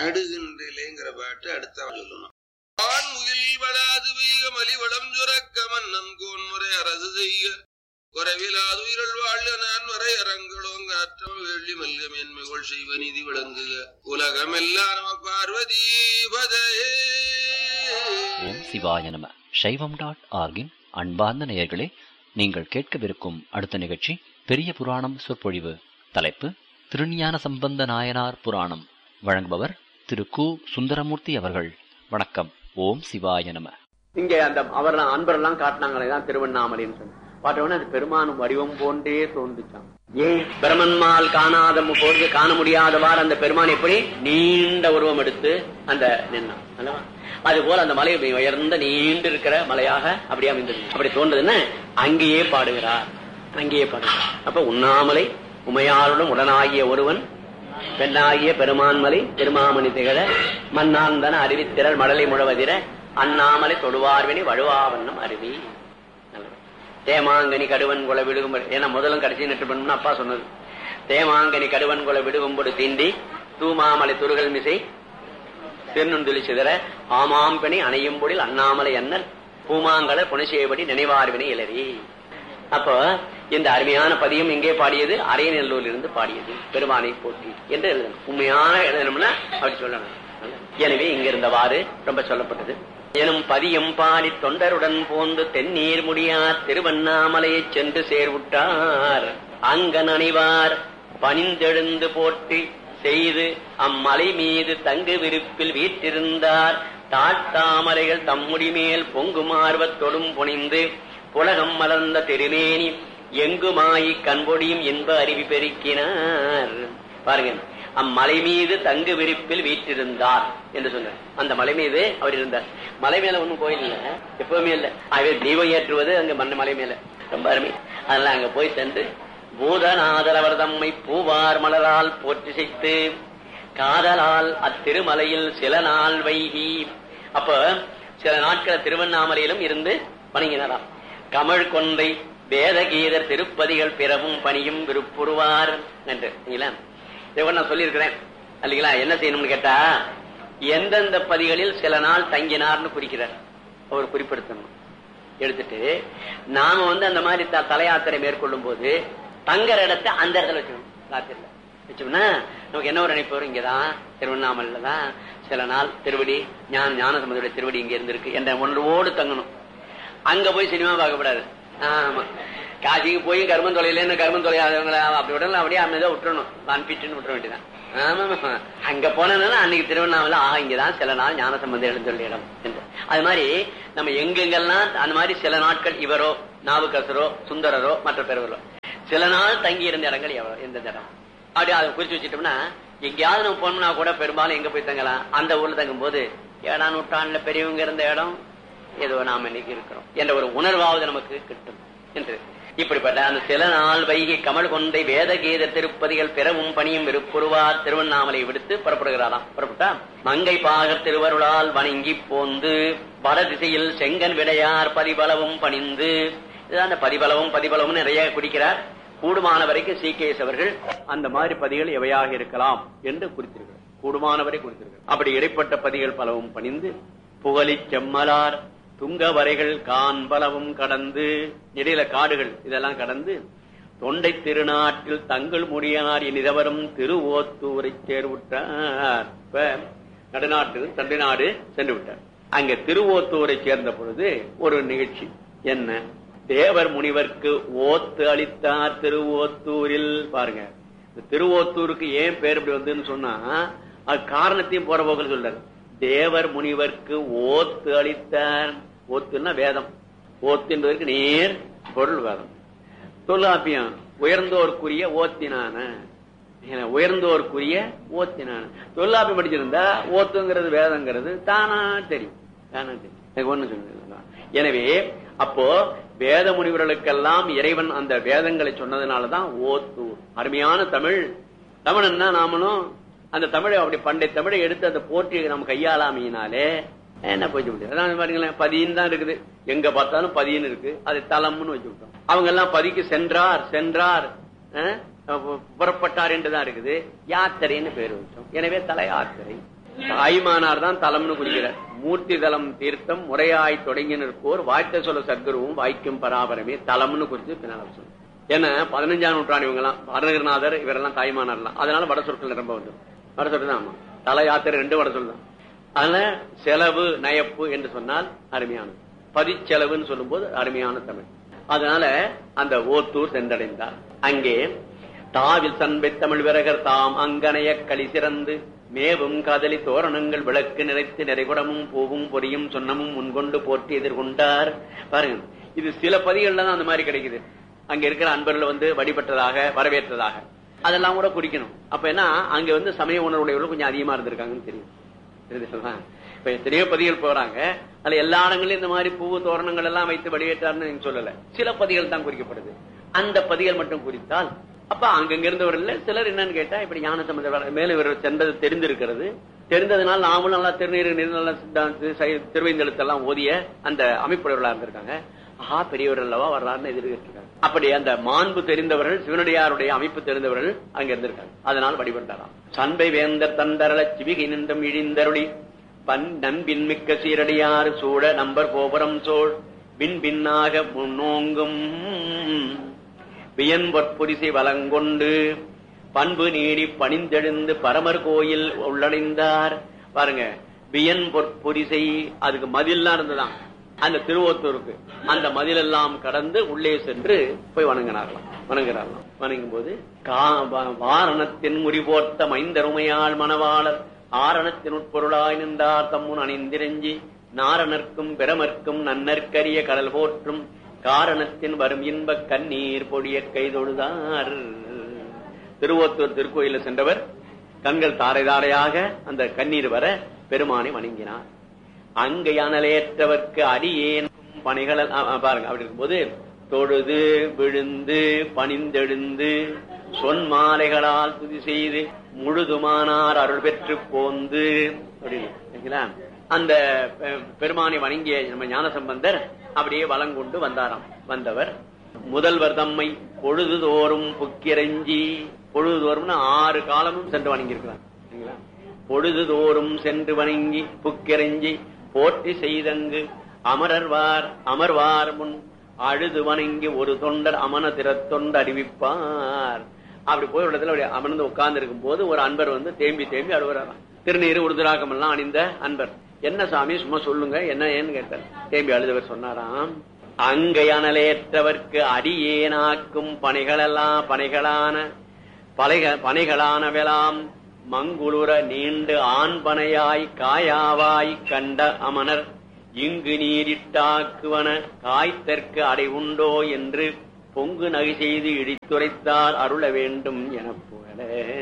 நாடுகின்றேங்கிற பாட்டு அடுத்த சொல்லணும் ஆண் முகில் வளாது வீக மலிவளம் சுரக்க மன்னன் கோன்முறை அரசு செய்ய குறைவிலாது உயிரல் வாழ்க நான் வரை அரங்களோங்க அற்றம் வெள்ளி மல்க மேன்மைகள் செய்வ நீதி விளங்குக உலகமெல்லாம் நம பார்வதி பதையே ஓம் சிவாய நம சைவம் டாட் ஆர்கின் அன்பார்ந்த நேயர்களே நீங்கள் கேட்கவிருக்கும் அடுத்த நிகழ்ச்சி பெரிய புராணம் சொற்பொழிவு தலைப்பு திருஞான சம்பந்த நாயனார் புராணம் வழங்குபவர் திரு கு சுந்தரமூர்த்தி அவர்கள் வணக்கம் ஓம் சிவாய நம இங்க அந்த அவர்லாம் அன்பரெல்லாம் காட்டினாங்களே தான் திருவண்ணாமலைன்னு சொல்லி பார்த்தோன்னே அது பெருமானும் வடிவம் போன்றே தோன்றுச்சான் ஏன் பிரமன்மால் காணாத மு- போது காண முடியாதவாறு அந்த பெருமான் எப்படி நீண்ட உருவம் எடுத்து அந்த நின்னான் அல்லவா அது போல அந்த மலை இப்படி உயர்ந்த நீண்டு இருக்கிற மலையாக அப்படியே அமைந்தது அப்படி தோன்றதுன்னு அங்கேயே பாடுகிறார் அங்கேயே பாடுகிறார் அப்ப உண்ணாமலை உமையாளுடன் உடனாகிய ஒருவன் பெண்ணாகிய பெருமான்மலை திருமாமணி திகழ மன்னாந்தன அறிவித்திரள் மடலை முழவதிர அண்ணாமலை தொடுவார்வினி வழுவாவண்ணம் அருவி நல்லது. தேமாங்கனி கடுவன் குல விடுகும் ஏன்னா முதலும் கடைசி நெட்டு பண்ணணும்னு அப்பா சொன்னது தேமாங்கனி கடுவன் குல விடுகும்பொடு தீண்டி தூமாமலை துருகல் மிசை திருநுந்துளி சிதற ஆமாம் பணி அணையும் பொழில் அண்ணாமலை அண்ணல் பூமாங்கலர் புனசேவடி நினைவார்வினை இளறி அப்போ இந்த அருமையான பதியம் எங்கே பாடியது அரையநல்லூரில் இருந்து பாடியது பெருமானை போற்றி என்று எழுதணும் உண்மையான எழுதணும்னா அப்படி சொல்லணும் எனவே இங்க இருந்தவாறு ரொம்ப சொல்லப்பட்டது எனும் பதியம் பாடி தொண்டருடன் போந்து தென்னீர் முடியா திருவண்ணாமலையைச் சென்று சேர்வுட்டார் அங்கன் அணிவார் பணிந்தெழுந்து போற்றி செய்து அம்மலை மீது தங்கு விருப்பில் வீற்றிருந்தார் தாழ்த்தாமலைகள் தம்முடி மேல் பொங்குமார்வத் தொடும் புனிந்து புலகம் மலர்ந்த திருமேனி எங்குமாயி கண்பொடியும் இன்ப அருவி பெருக்கினார் பாருங்க அம்மலை மீது தங்கு விரிப்பில் வீற்றிருந்தார் என்று சொன்னார் அந்த மலை மீது அவர் இருந்தார் மலை மேல ஒண்ணும் கோயில் இல்ல எப்பவுமே இல்ல ஆகவே தீபம் ஏற்றுவது அங்க மண்ண மலை மேல ரொம்ப அருமை அதனால அங்க போய் சென்று பூதநாதர் அவர் தம்மை பூவார் மலரால் போற்றி செய்து காதலால் அத்திருமலையில் சில நாள் வைகி அப்ப சில நாட்கள் திருவண்ணாமலையிலும் இருந்து வணங்கினாராம் கமழ் கொன்றை வேதகீதர் திருப்பதிகள் பிறவும் பணியும் விருப்புருவார் என்று சரிங்களா? இதை கூட நான் சொல்லியிருக்கிறேன் இல்லைங்களா என்ன செய்யணும்னு கேட்டா எந்தெந்த பதிகளில் சில நாள் தங்கினார்னு குறிக்கிறார் அவர் குறிப்பிடுத்தணும் எடுத்துட்டு நாம வந்து அந்த மாதிரி த- தல யாத்திரை மேற்கொள்ளும் போது தங்குற இடத்தை அந்த இடத்துல வச்சுக்கணும் ராத்திரில வச்சோம்னா நமக்கு என்ன ஒரு நினைப்பு வரும் இங்கதான் திருவண்ணாமலையில தான் சில நாள் திருவடி ஞான ஞானசம்பந்தோட திருவடி இங்க இருந்திருக்கு என்ற ஒன்றோடு தங்கணும் அங்க போய் சினிமா பார்க்கக்கூடாது ஆமா காசிக்கு போய் கர்மம் தொலைலன்னு கர்மம் தொலையாதவங்கள அப்படி விடலாம் அப்படியே அமைதியா விட்டுறணும் அனுப்பிட்டுன்னு விட்டுற வேண்டியதான் ஆமா அங்க போனதுனால அன்னைக்கு திருவண்ணாமலை ஆஹா இங்கதான் சில நாள் ஞான சம்பந்தம் எழுந்துள்ள இடம் என்று அது மாதிரி நம்ம எங்கெங்கெல்லாம் அந்த மாதிரி சில நாட்கள் இவரோ நாவுக்கரசரோ சுந்தரரோ மற்ற பெருவரோ சில நாள் தங்கி இருந்த இடங்கள் எவ்வளவு எந்த இடம் அப்படி அதை குறிச்சு வச்சுட்டோம்னா எங்கேயாவது நம்ம போனோம்னா கூட பெரும்பாலும் எங்க போய் தங்கலாம் அந்த ஊர்ல தங்கும் போது ஏழாம் நூற்றாண்டுல பெரியவங்க இருந்த இடம் ஏதோ நாம இன்னைக்கு இருக்கிறோம் என்ற ஒரு உணர்வாவது நமக்கு கிட்டும் என்று இப்படிப்பட்ட அந்த சில நாள் வைகை கமல் கொண்டை வேதகீத திருப்பதிகள் பிறவும் பணியும் விருப்புருவார் திருவண்ணாமலை விடுத்து புறப்படுகிறாராம் புறப்பட்டா மங்கை பாகர் திருவருளால் வணங்கி போந்து வட திசையில் செங்கன் விடையார் பதிபலவும் பணிந்து இதுதான் அந்த பதிபலவும் பதிபலவும் நிறைய குடிக்கிறார் கூடுமான வரைக்கும் சீகேஸ் அவர்கள் அந்த மாதிரி பதிகள் எவையாக இருக்கலாம் என்று குறித்திருக்கிறார் கூடுமான வரை குறித்திருக்கிறார் அப்படி இடைப்பட்ட பதிகள் பலவும் பணிந்து புகழி செம்மலார் துங்க வரைகள் கான் பலவும் கடந்து இடையில காடுகள் இதெல்லாம் கடந்து தொண்டை திருநாட்டில் தங்கள் முடியார் இனிதவரும் திருவோத்தூரை சேர்வுட்டார் இப்ப நடுநாட்டு தண்டை நாடு சென்று விட்டார் அங்க திருவோத்தூரை சேர்ந்த பொழுது ஒரு நிகழ்ச்சி என்ன தேவர் முனிவர்க்கு ஓத்து அளித்தார் திருவோத்தூரில் பாருங்க இந்த திருவோத்தூருக்கு ஏன் பேர் இப்படி வந்ததுன்னு சொன்னா அது காரணத்தையும் போற போக்கில் சொல்றாரு தேவர் முனிவர்க்கு ஓத்து அளித்தார் ஓத்துன்னா வேதம் ஓத்து என்பதற்கு நேர் பொருள் வேதம் தொல்லாப்பியம் உயர்ந்தோர்க்குரிய ஓத்தினான ஏன்னா, உயர்ந்தோர்க்குரிய ஓத்தினான தொல்லாப்பியம் படிச்சிருந்தா ஓத்துங்கிறது வேதங்கிறது தானா தெரியும் தானா தெரியும் எனக்கு ஒண்ணு சொல்லுங்க எனவே அப்போ வேத முனிவர்களுக்கெல்லாம் இறைவன் அந்த வேதங்களை சொன்னதுனாலதான் ஓத்தூர் அருமையான தமிழ் தமிழ்னா நாமளும் அந்த தமிழை அப்படி பண்டை தமிழை எடுத்து அந்த போற்றி நம்ம கையாளாமையினாலே என்ன போச்சு முடியாது அதான் பாருங்களேன் பதின்னு தான் இருக்குது எங்க பார்த்தாலும் பதின்னு இருக்கு அது தலம்னு வச்சு விட்டோம் அவங்க எல்லாம் பதிக்கு சென்றார் சென்றார் அஹ், புறப்பட்டார் என்றுதான் இருக்குது யாத்திரைன்னு பேர் வச்சோம் எனவே தல யாத்திரை தாய்மானார் தான் தலம்னு குறிக்கிறார் மூர்த்தி தலம் தீர்த்தம் முறையாய் தொடங்கி நிற்போர் வாய்த்த சொல்ல சத்குருவும் வாய்க்கும் பராபரமே தலம்னு குறித்து பின்னால் சொல்லும் ஏன்னா பதினஞ்சாம் நூற்றாண்டு இவங்க எல்லாம் அருணகிரிநாதர் இவரெல்லாம் தாய்மானார்லாம் அதனால வட சொற்கள் நிரம்ப வந்து வட சொல் தான் ஆமா தல யாத்திரை ரெண்டு வட சொல் தான் அதனால செலவு நயப்பு என்று சொன்னால் அருமையானது பதிச்செலவுன்னு சொல்லும் போது அருமையான தமிழ் அதனால அந்த ஓத்தூர் சென்றடைந்தார் அங்கே தாவில் சண்பை தமிழ் விரகர் தாம் அங்கனைய களி சிறந்து மேவும் காதலி தோரணங்கள் விளக்கு நிறைத்து நிறைகுடமும் பூவும் பொரியும் சொன்னமும் முன்கொண்டு போற்றி எதிர்கொண்டார் பாருங்க இது சில பதிகள்ல தான் அந்த மாதிரி கிடைக்குது அங்க இருக்கிற அன்பர்கள் வந்து வழிபட்டதாக வரவேற்றதாக அதெல்லாம் கூட குறிக்கணும் அப்ப என்ன அங்க வந்து சமய உணர்வுடையவர்கள் கொஞ்சம் அதிகமா இருந்திருக்காங்கன்னு தெரியும் தெரியுதுங்களா? இப்ப எத்தனையோ பதிகள் போறாங்க அதுல எல்லா இடங்களிலும் இந்த மாதிரி பூ தோரணங்கள் எல்லாம் வைத்து வடிவேற்றார்னு நீங்க சொல்லல சில பதிகள் தான் குறிக்கப்படுது அந்த பதிகள் மட்டும் குறித்தால் அப்ப அங்கங்க இருந்தவர்கள் சிலர் என்னன்னு கேட்டா இப்படி ஞான சம்பந்த மேல இவர் சென்றது தெரிந்திருக்கிறது தெரிந்ததுனால நாமளும் நல்லா திருநீர் நிர்நல சித்தாந்து சை- திருவைந்தெழுத்தெல்லாம் ஓதிய அந்த அமைப்புடையவர்களா இருந்திருக்காங்க ஆஹா பெரியவர் அல்லவா வர்றாருன்னு எதிர்க்கிருக்காங்க அப்படி அந்த மாண்பு தெரிந்தவர்கள் சிவனடியாருடைய அமைப்பு தெரிந்தவர்கள் அங்க இருந்திருக்காங்க அதனால் வழிபட்டாராம் சண்பை வேந்தர் தந்தரள சிவிகை நின்றும் இழிந்தருளி பன் நண்பின் மிக்க சீரடியார் சூழ நம்பர் கோபுரம் சோழ் பின் பின்னாக முன்னோங்கும் வியன் பொற்புரிசை வலங்கொண்டு பண்பு நீடி பணிந்தெழுந்து பரமர் கோயில் உள்ளடைந்தார் பாருங்க வியன் பொற்புரிசை அதுக்கு மதில்லாம் இருந்ததாம் அந்த திருவோத்தூருக்கு அந்த மதில் எல்லாம் கடந்து உள்ளே சென்று போய் வணங்கினார்களாம் வணங்குறார்களாம் வணங்கும் போது கா- வா- வாரணத்தின் முறிபோர்த்த மைந்தருமையாள் மணவாளர் ஆரணத்தின் உட்பொருளாய் நின்றார் தம்முன் அணிந்திரஞ்சி நாரணர்க்கும் பிரமர்க்கும் நன்னற்கரிய கடல் போற்றும் காரணத்தின் வரும் இன்பக் கண்ணீர் பொடிய கைதொழுதார் திருவோத்தூர் திருக்கோயில சென்றவர் கண்கள் தாரை தாரையாக அந்த கண்ணீர் வர பெருமானை வணங்கினார் அங்கு அனலேற்றவர்க்கு அடியேன் பணிகள் எல்லாம் ஆ, பாருங்க அப்படி இருக்கும்போது தொழுது விழுந்து பணிந்தெழுந்து சொன்மாலைகளால் துதி செய்து முழுதுமானார் அருள் பெற்று போந்து அப்படின்னு சரிங்களா? அந்த பெ- பெருமானை வணங்கிய நம்ம ஞானசம்பந்தர் அப்படியே வலங்கொண்டு வந்தாராம் வந்தவர் முதல்வர் தம்மை பொழுதுதோறும் புக்கிரஞ்சி பொழுதுதோறும்னு ஆறு காலமும் சென்று வணங்கியிருக்கிறார் சரிங்களா? பொழுதுதோறும் சென்று வணங்கி புக்கிரஞ்சி போற்றி செய்தங்கு அமரர்வார் அமர்வார் முன் அழுது வணங்கி ஒரு தொண்டர் அமன திறத்தொண்டு அறிவிப்பார் அப்படி போய் ஒரு இடத்துல அப்படி அமர்ந்து உட்கார்ந்து இருக்கும் போது ஒரு அன்பர் வந்து தேம்பி தேம்பி அழுவுறாராம் திருநீர் உருதுராகம் எல்லாம் அணிந்த அன்பர் என்ன சாமி சும்மா சொல்லுங்க என்ன ஏன்னு கேட்டார் தேம்பி அழுதவர் சொன்னாராம் அங்கை அனலேற்றவர்க்கு அடியேனாக்கும் பணிகளெல்லாம் பணிகளான பலைக பனைகளானவெலாம் மங்குளுர நீண்டு ஆண் பனையாய் காயாவாய் கண்ட அமனர் இங்கு நீரிட்டாக்குவன காய்த்தற்கு அடை உண்டோ என்று பொங்கு நகை செய்து இடித்துரைத்தால் அருள வேண்டும் என புகழ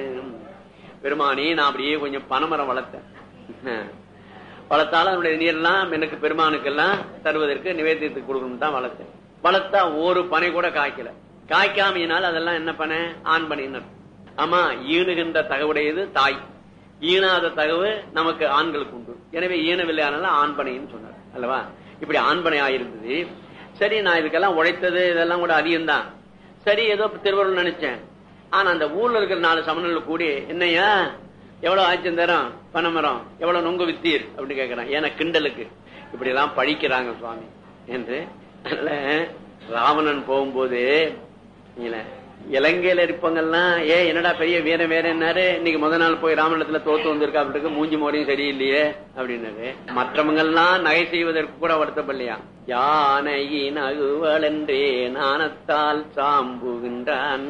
பெருமானே நான் அப்படியே கொஞ்சம் பனைமரம் வளர்த்தேன் வளர்த்தாலும் அதனுடைய நீர்லாம் எனக்கு பெருமானுக்கெல்லாம் தருவதற்கு நிவேத்தியத்துக்கு கொடுக்கணும் தான் வளர்த்தேன் வளர்த்தா ஒரு பனை கூட காய்க்கல காய்க்காமையினால் அதெல்லாம் என்ன பனை ஆண் பனைன்னு ஆமா ஈணுகின்ற தகவுடையது தாய் ஈனாத தகவு நமக்கு ஆண்களுக்கு உண்டு எனவே ஈனவில்லை ஆனாலும் ஆண் பனைன்னு சொன்னார் அல்லவா இப்படி ஆண் பனை ஆயிருந்தது சரி நான் இதுக்கெல்லாம் உழைத்தது இதெல்லாம் கூட அதிகம்தான் சரி ஏதோ திருவருள் நினைச்சேன் ஆனா அந்த ஊர்ல இருக்கிற நாலு சமணர்கள் கூடி என்னையா எவ்வளவு ஆச்சும் தரம் பனைமரம் எவ்வளவு நொங்கு வித்தீர் அப்படின்னு கேக்குறான் ஏன்னா கிண்டலுக்கு இப்படி எல்லாம் பழிக்கிறாங்க சுவாமி என்று அதனால ராவணன் போகும்போது இல்ல, இலங்கையில இருப்பவங்கெல்லாம் ஏ என்னடா பெரிய வீர வேற என்னாரு இன்னைக்கு முத நாள் போய் ராமணத்துல தோத்து வந்திருக்கா அப்படி இருக்கு மூஞ்சி மோரையும் சரியில்லையே அப்படின்னாரு மற்றவங்க எல்லாம் நகை செய்வதற்கு கூட வருத்தப்படலையா யானையின் அகுவலென்றே நாணத்தால் சாம்புகின்றான்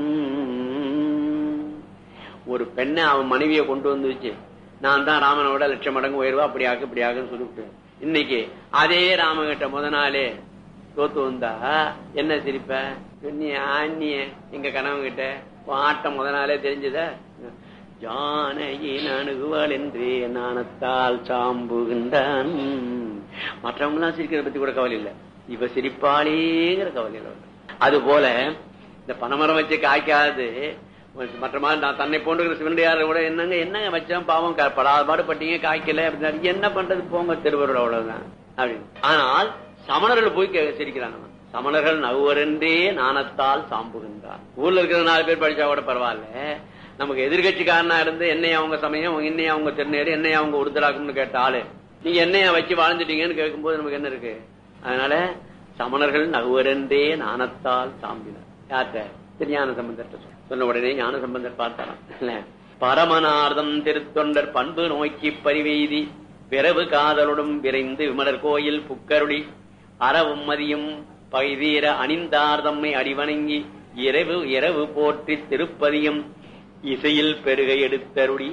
ஒரு பெண்ணை அவன் மனைவியை கொண்டு வந்து வச்சு நான் தான் ராமனோட லட்சம் மடங்கு உயர்வா அப்படி ஆக்கு இப்படி ஆகுன்னு சொல்லிவிட்டு இன்னைக்கு அதே ராமகிட்ட முத நாளே தோத்து வந்தா என்ன சிரிப்ப நீ ஆண்ணிய எங்க கணவன் ஆட்டம் முத நாளே தெரிஞ்சத ஜானையின் அணுகுவாள் என்றே நாணத்தால் சாம்புகின்றான் மற்றவங்க எல்லாம் சிரிக்கிறத பத்தி கூட கவலை இல்ல இவ சிரிப்பாளேங்கிற கவலை இல்ல அது போல இந்த பனைமரம் வச்சு காய்க்காது மற்ற மாதிரி நான் தன்னை போன்ற சிவனடியார கூட என்னங்க என்னங்க வச்சேன் பாவம் க- படாத பாடுபட்டீங்க காய்க்கல அப்படின்னு என்ன பண்றது போங்க திருவருள் அவ்வளவுதான் அப்படின்னு ஆனால் சமணர்கள் போய் கே- சிரிக்கிறாங்க சமணர்கள் நகுவரென்றே நாணத்தால் சாம்புகின்றார் ஊர்ல இருக்கிற நாலு பேர் படிச்சா கூட பரவாயில்ல நமக்கு எதிர்கட்சிக்காரனா இருந்து என்னைய அவங்க சமயம் என்னைய அவங்க திருநேரு என்னைய அவங்க உருத்தராக்கும்னு கேட்ட ஆளு நீங்க என்னைய வச்சு வாழ்ந்துட்டீங்கன்னு கேட்கும்போது நமக்கு என்ன இருக்கு அதனால சமணர்கள் நகுவரென்றே நாணத்தால் சாம்பினார் யார்கிட்ட திருஞான சம்பந்தர் சொன்ன உடனே ஞான சம்பந்தர் பார்த்தாராம் இல்ல பரமனார்தம் திருத்தொண்டர் பண்பு நோக்கி பரிவெய்தி பிறவு காதலுடன் விரைந்து விமலர் கோயில் புக்கருளி அறவும் மதியும் பைதீர அணிந்தார் தம்மை அடிவணங்கி இரவு இரவு போற்றி திருப்பதியும் இசையில் பெருக எடுத்தருளி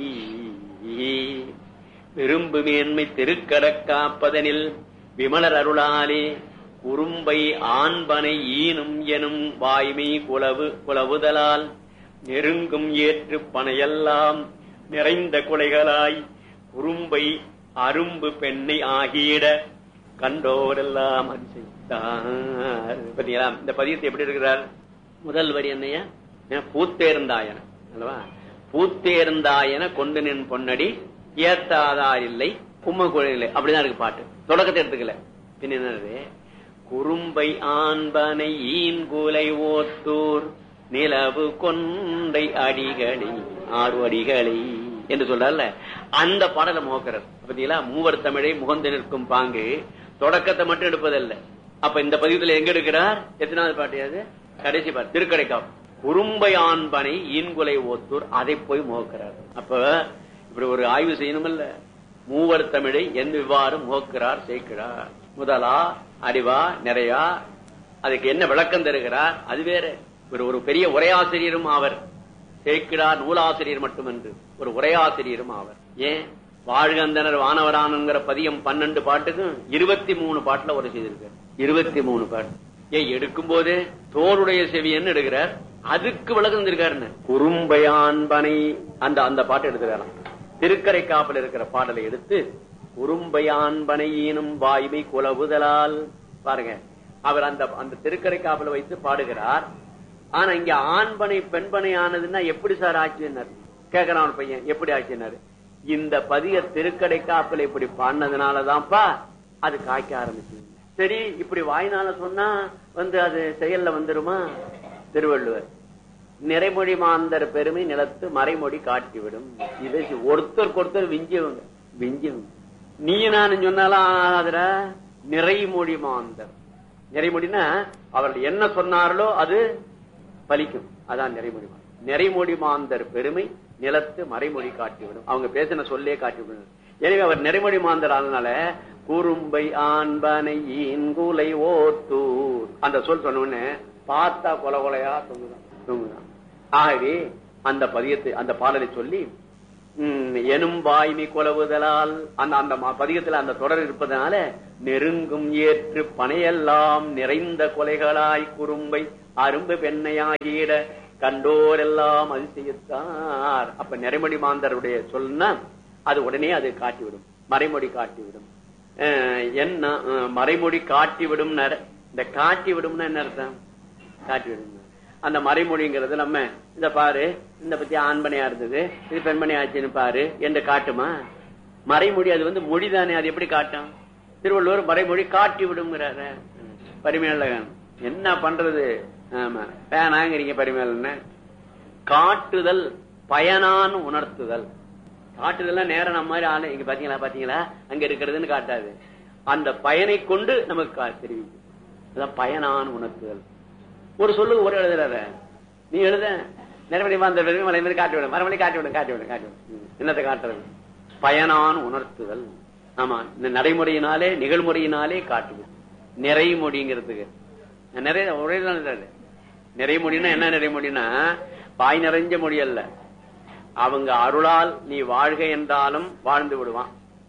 விரும்பு மேன்மை திருக்கடக் காப்பதனில் விமலர் அருளாலே குறும்பை ஆண்பனை ஈனும் எனும் வாய்மை குலவு குலவுதலால் நெருங்கும் ஏற்று பனையெல்லாம் நிறைந்த கொலைகளாய் குறும்பை அரும்பு பெண்ணை ஆகியிட கண்டோரெல்லாம் அதிசயித்தார் பாத்தீங்களா இந்த பதியத்தை எப்படி இருக்கிறார் முதல் வரி என்னையா ஏன் பூத்தேர்ந்தாயன அல்லவா பூத்தேர்ந்தாயன கொண்டு நின் பொன்னடி ஏத்தாதார் இல்லை கும்ம குழலை அப்படிதான் இருக்கு பாட்டு தொடக்கத்தை எடுத்துக்கல பின்ன என்னது குறும்பை ஆண்பனை ஈன்குலை ஓத்தூர் நிலவு கொண்டை அடிகளை ஆறு அடிகளை என்று சொல்றாருல அந்த பாடலை முகக்கிறார் பாத்தீங்களா மூவர் தமிழை முகந்து நிற்கும் பாங்கு தொடக்கத்தை மட்டும் எடுப்பதல்ல அப்ப இந்த பதிவுல எங்க எடுக்கிறார் எத்தனாவது பாட்டு அது கடைசி பாட்டு திருக்கடைக்காப்பு குறும்பை ஆண்பனை ஈன்குலை ஓத்தூர் அதை போய் முகக்கிறார் அப்ப இப்படி ஒரு ஆய்வு செய்யணும்ல மூவர் தமிழை எந்த விவாறு முகக்கிறார் சேர்க்கிறார் முதலா அறிவா நிறையா அதுக்கு என்ன விளக்கம் தருகிறார் அது வேற ஒரு ஒரு பெரிய உரையாசிரியரும் ஆவர் சேர்க்கிறார் நூலாசிரியர் மட்டுமன்று ஒரு உரையாசிரியரும் ஆவர் ஏன் வாழ்கந்தனர் வானவரானுங்கிற பதியம் பன்னெண்டு பாட்டுக்கும் இருபத்தி மூணு பாட்டுல ஒரு செய்திருக்கார் இருபத்தி மூணு பாட்டு ஏன் எடுக்கும் போதே தோளுடைய செவியன்னு எடுக்கிறார் அதுக்கு விளக்கம் இருக்காருன்னு குறும்பையான்பனை அந்த அந்த பாட்டு எடுத்துக்கிறாராம் திருக்கரை காப்பில் இருக்கிற பாடலை எடுத்து குறும்பையான்பனை ஈனும் வாய்மை குலவுதலால் பாருங்க அவர் அந்த அந்த திருக்கரை காப்பில் வைத்து பாடுகிறார் ஆனா இங்க ஆண்பனை பெண்பனை ஆனதுன்னா எப்படி சார் ஆச்சுன்னாரு கேக்குறான் ஒரு பையன் எப்படி ஆச்சுன்னாரு இந்த பதிய திருக்கடை காப்பில் இப்படி பாடினதுனாலதான்ப்பா அது காய்க்க ஆரம்பிச்சு சரி இப்படி வாய்னால சொன்னா வந்து அது செயல்ல வந்துருமா திருவள்ளுவர் நிறைமொழி மாந்தர் பெருமை நிலத்து மறைமொழி காட்டிவிடும் இதை ஒருத்தருக்கு ஒருத்தர் விஞ்சியவங்க விஞ்சியவங்க நீ நான் சொன்னாலும் ஆகாதுல நிறைமொழி மாந்தர் நிறைமொழினா அவர்கள் என்ன சொன்னார்களோ அது பலிக்கும் அதான் நிறைமொழி மாந்தர் நிறைமொழி மாந்தர் பெருமை நிலத்து மறைமொழி காட்டிவிடும் அவங்க பேசின சொல்லே காட்டிவிடும் எனவே அவர் நிறைமொழி மாந்தர் ஆனதுனால குறும்பை ஆண்பனை ஈன்குலை ஓத்தூர் அந்த சொல் சொன்ன உடனே பார்த்தா கொல கொலையா தொங்குதான் தொங்குதான் ஆகவே அந்த பதியத்தை அந்த பாடலை சொல்லி உம், எனும் வாய்மை கொலவுதலால் அந்த அந்த ம- பதிகத்துல அந்த தொடர் இருப்பதனால நெருங்கும் ஏற்று பனையெல்லாம் நிறைந்த கொலைகளாய் குறும்பை அரும்பு பெண்ணையாகிட கண்டோரெல்லாம் அதிசயித்தார் அப்ப நிறைமொழி மாந்தருடைய சொல்னா அது உடனே அது காட்டிவிடும் மறைமொழி காட்டிவிடும் அஹ், என்ன அஹ், மறைமொழி காட்டிவிடும் இந்த காட்டிவிடும்னா என்ன அர்த்தம் காட்டிவிடும் அந்த மறைமொழிங்கிறது நம்ம இந்த பாரு இந்த பத்தி ஆண்மனையா இருந்தது இது பெண்மணி ஆச்சுன்னு பாரு என்று காட்டுமா மறைமொழி அது வந்து மொழிதானே அது எப்படி காட்டும் திருவள்ளுவர் மறைமொழி காட்டி விடுங்கிறாரு பரிமையாளன் என்ன பண்றது ஆமா வேணாங்கிறீங்க பரிமையாளன் காட்டுதல் பயனான் உணர்த்துதல் காட்டுதல்னா நேரம் நம்ம மாதிரி ஆளு இங்க பாத்தீங்களா பாத்தீங்களா அங்க இருக்கிறதுன்னு காட்டாது அந்த பயனை கொண்டு நமக்கு கா- தெரிவிக்கும் அதான் பயனான் உணர்த்துதல் ஒரு சொல்லுக்கு ஒரு எழுதுறாரு நீ எழுத நிறைமணி வந்த பெருமை மலை மாதிரி காட்டி விடும் மறுமணி காட்டி விடும் காட்டி விடும் காட்டி விடும் ம். என்னத்தை காட்டுறது பயனான் உணர்த்துதல் ஆமா இந்த நடைமுறையினாலே நிகழ்முறையினாலே காட்டுது நிறைமொழிங்கிறதுக்கு நிறைய ஒரே தான் எழுதுறாரு. நிறைமொழின்னா என்ன நிறைமொழின்னா வாய் நிறைஞ்ச மொழி அல்ல அவங்க அருளால் நீ வாழ்க என்றாலும் வாழ்ந்து விடுவான்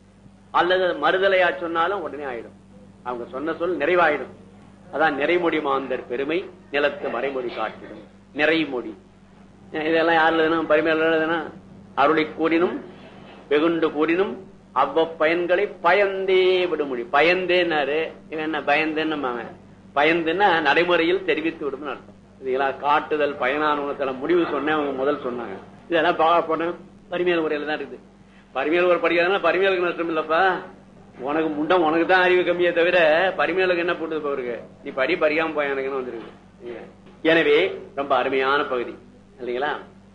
அல்லது மறுதலையா சொன்னாலும் உடனே ஆயிடும் அவங்க சொன்ன சொல் நிறைவாயிடும் அதான் நிறைமொழி மாந்தர் பெருமை நிலத்து மறைமொழி காட்டிடும் நிறைமொழி இதெல்லாம் யார் எழுதணும் பரிமையாளர் எழுதுனா அருளை கூறினும் வெகுண்டு கூறினும் அவ்வ பயன்களை பயந்தே விடுமொழி பயந்தேன்னாரு இவன் என்ன பயந்தேன்னு அவன். பயந்துன்னா நடைமுறையில் தெரிவித்து விடும் அர்த்தம் இதெல்லாம் காட்டுதல் பயனானுவத்துல முடிவு சொன்னேன் அவங்க முதல் சொன்னாங்க இதெல்லாம் பார்க்க போனேன் பரிமையல் உரையில தான் இருக்குது பரிமையல் ஒரு படிக்கிறதுனா பரிமையலுக்கு நஷ்டம் இல்லப்பா உனக்கு முண்டம் உனக்கு தான் அறிவு கம்மியே தவிர பரிமையலுக்கு என்ன போட்டுது போருக்கு நீ படி பறியாம போய் எனக்குன்னு வந்துருக்கு எனவே ரொம்ப அருமையான பகுதி இல்லைங்களா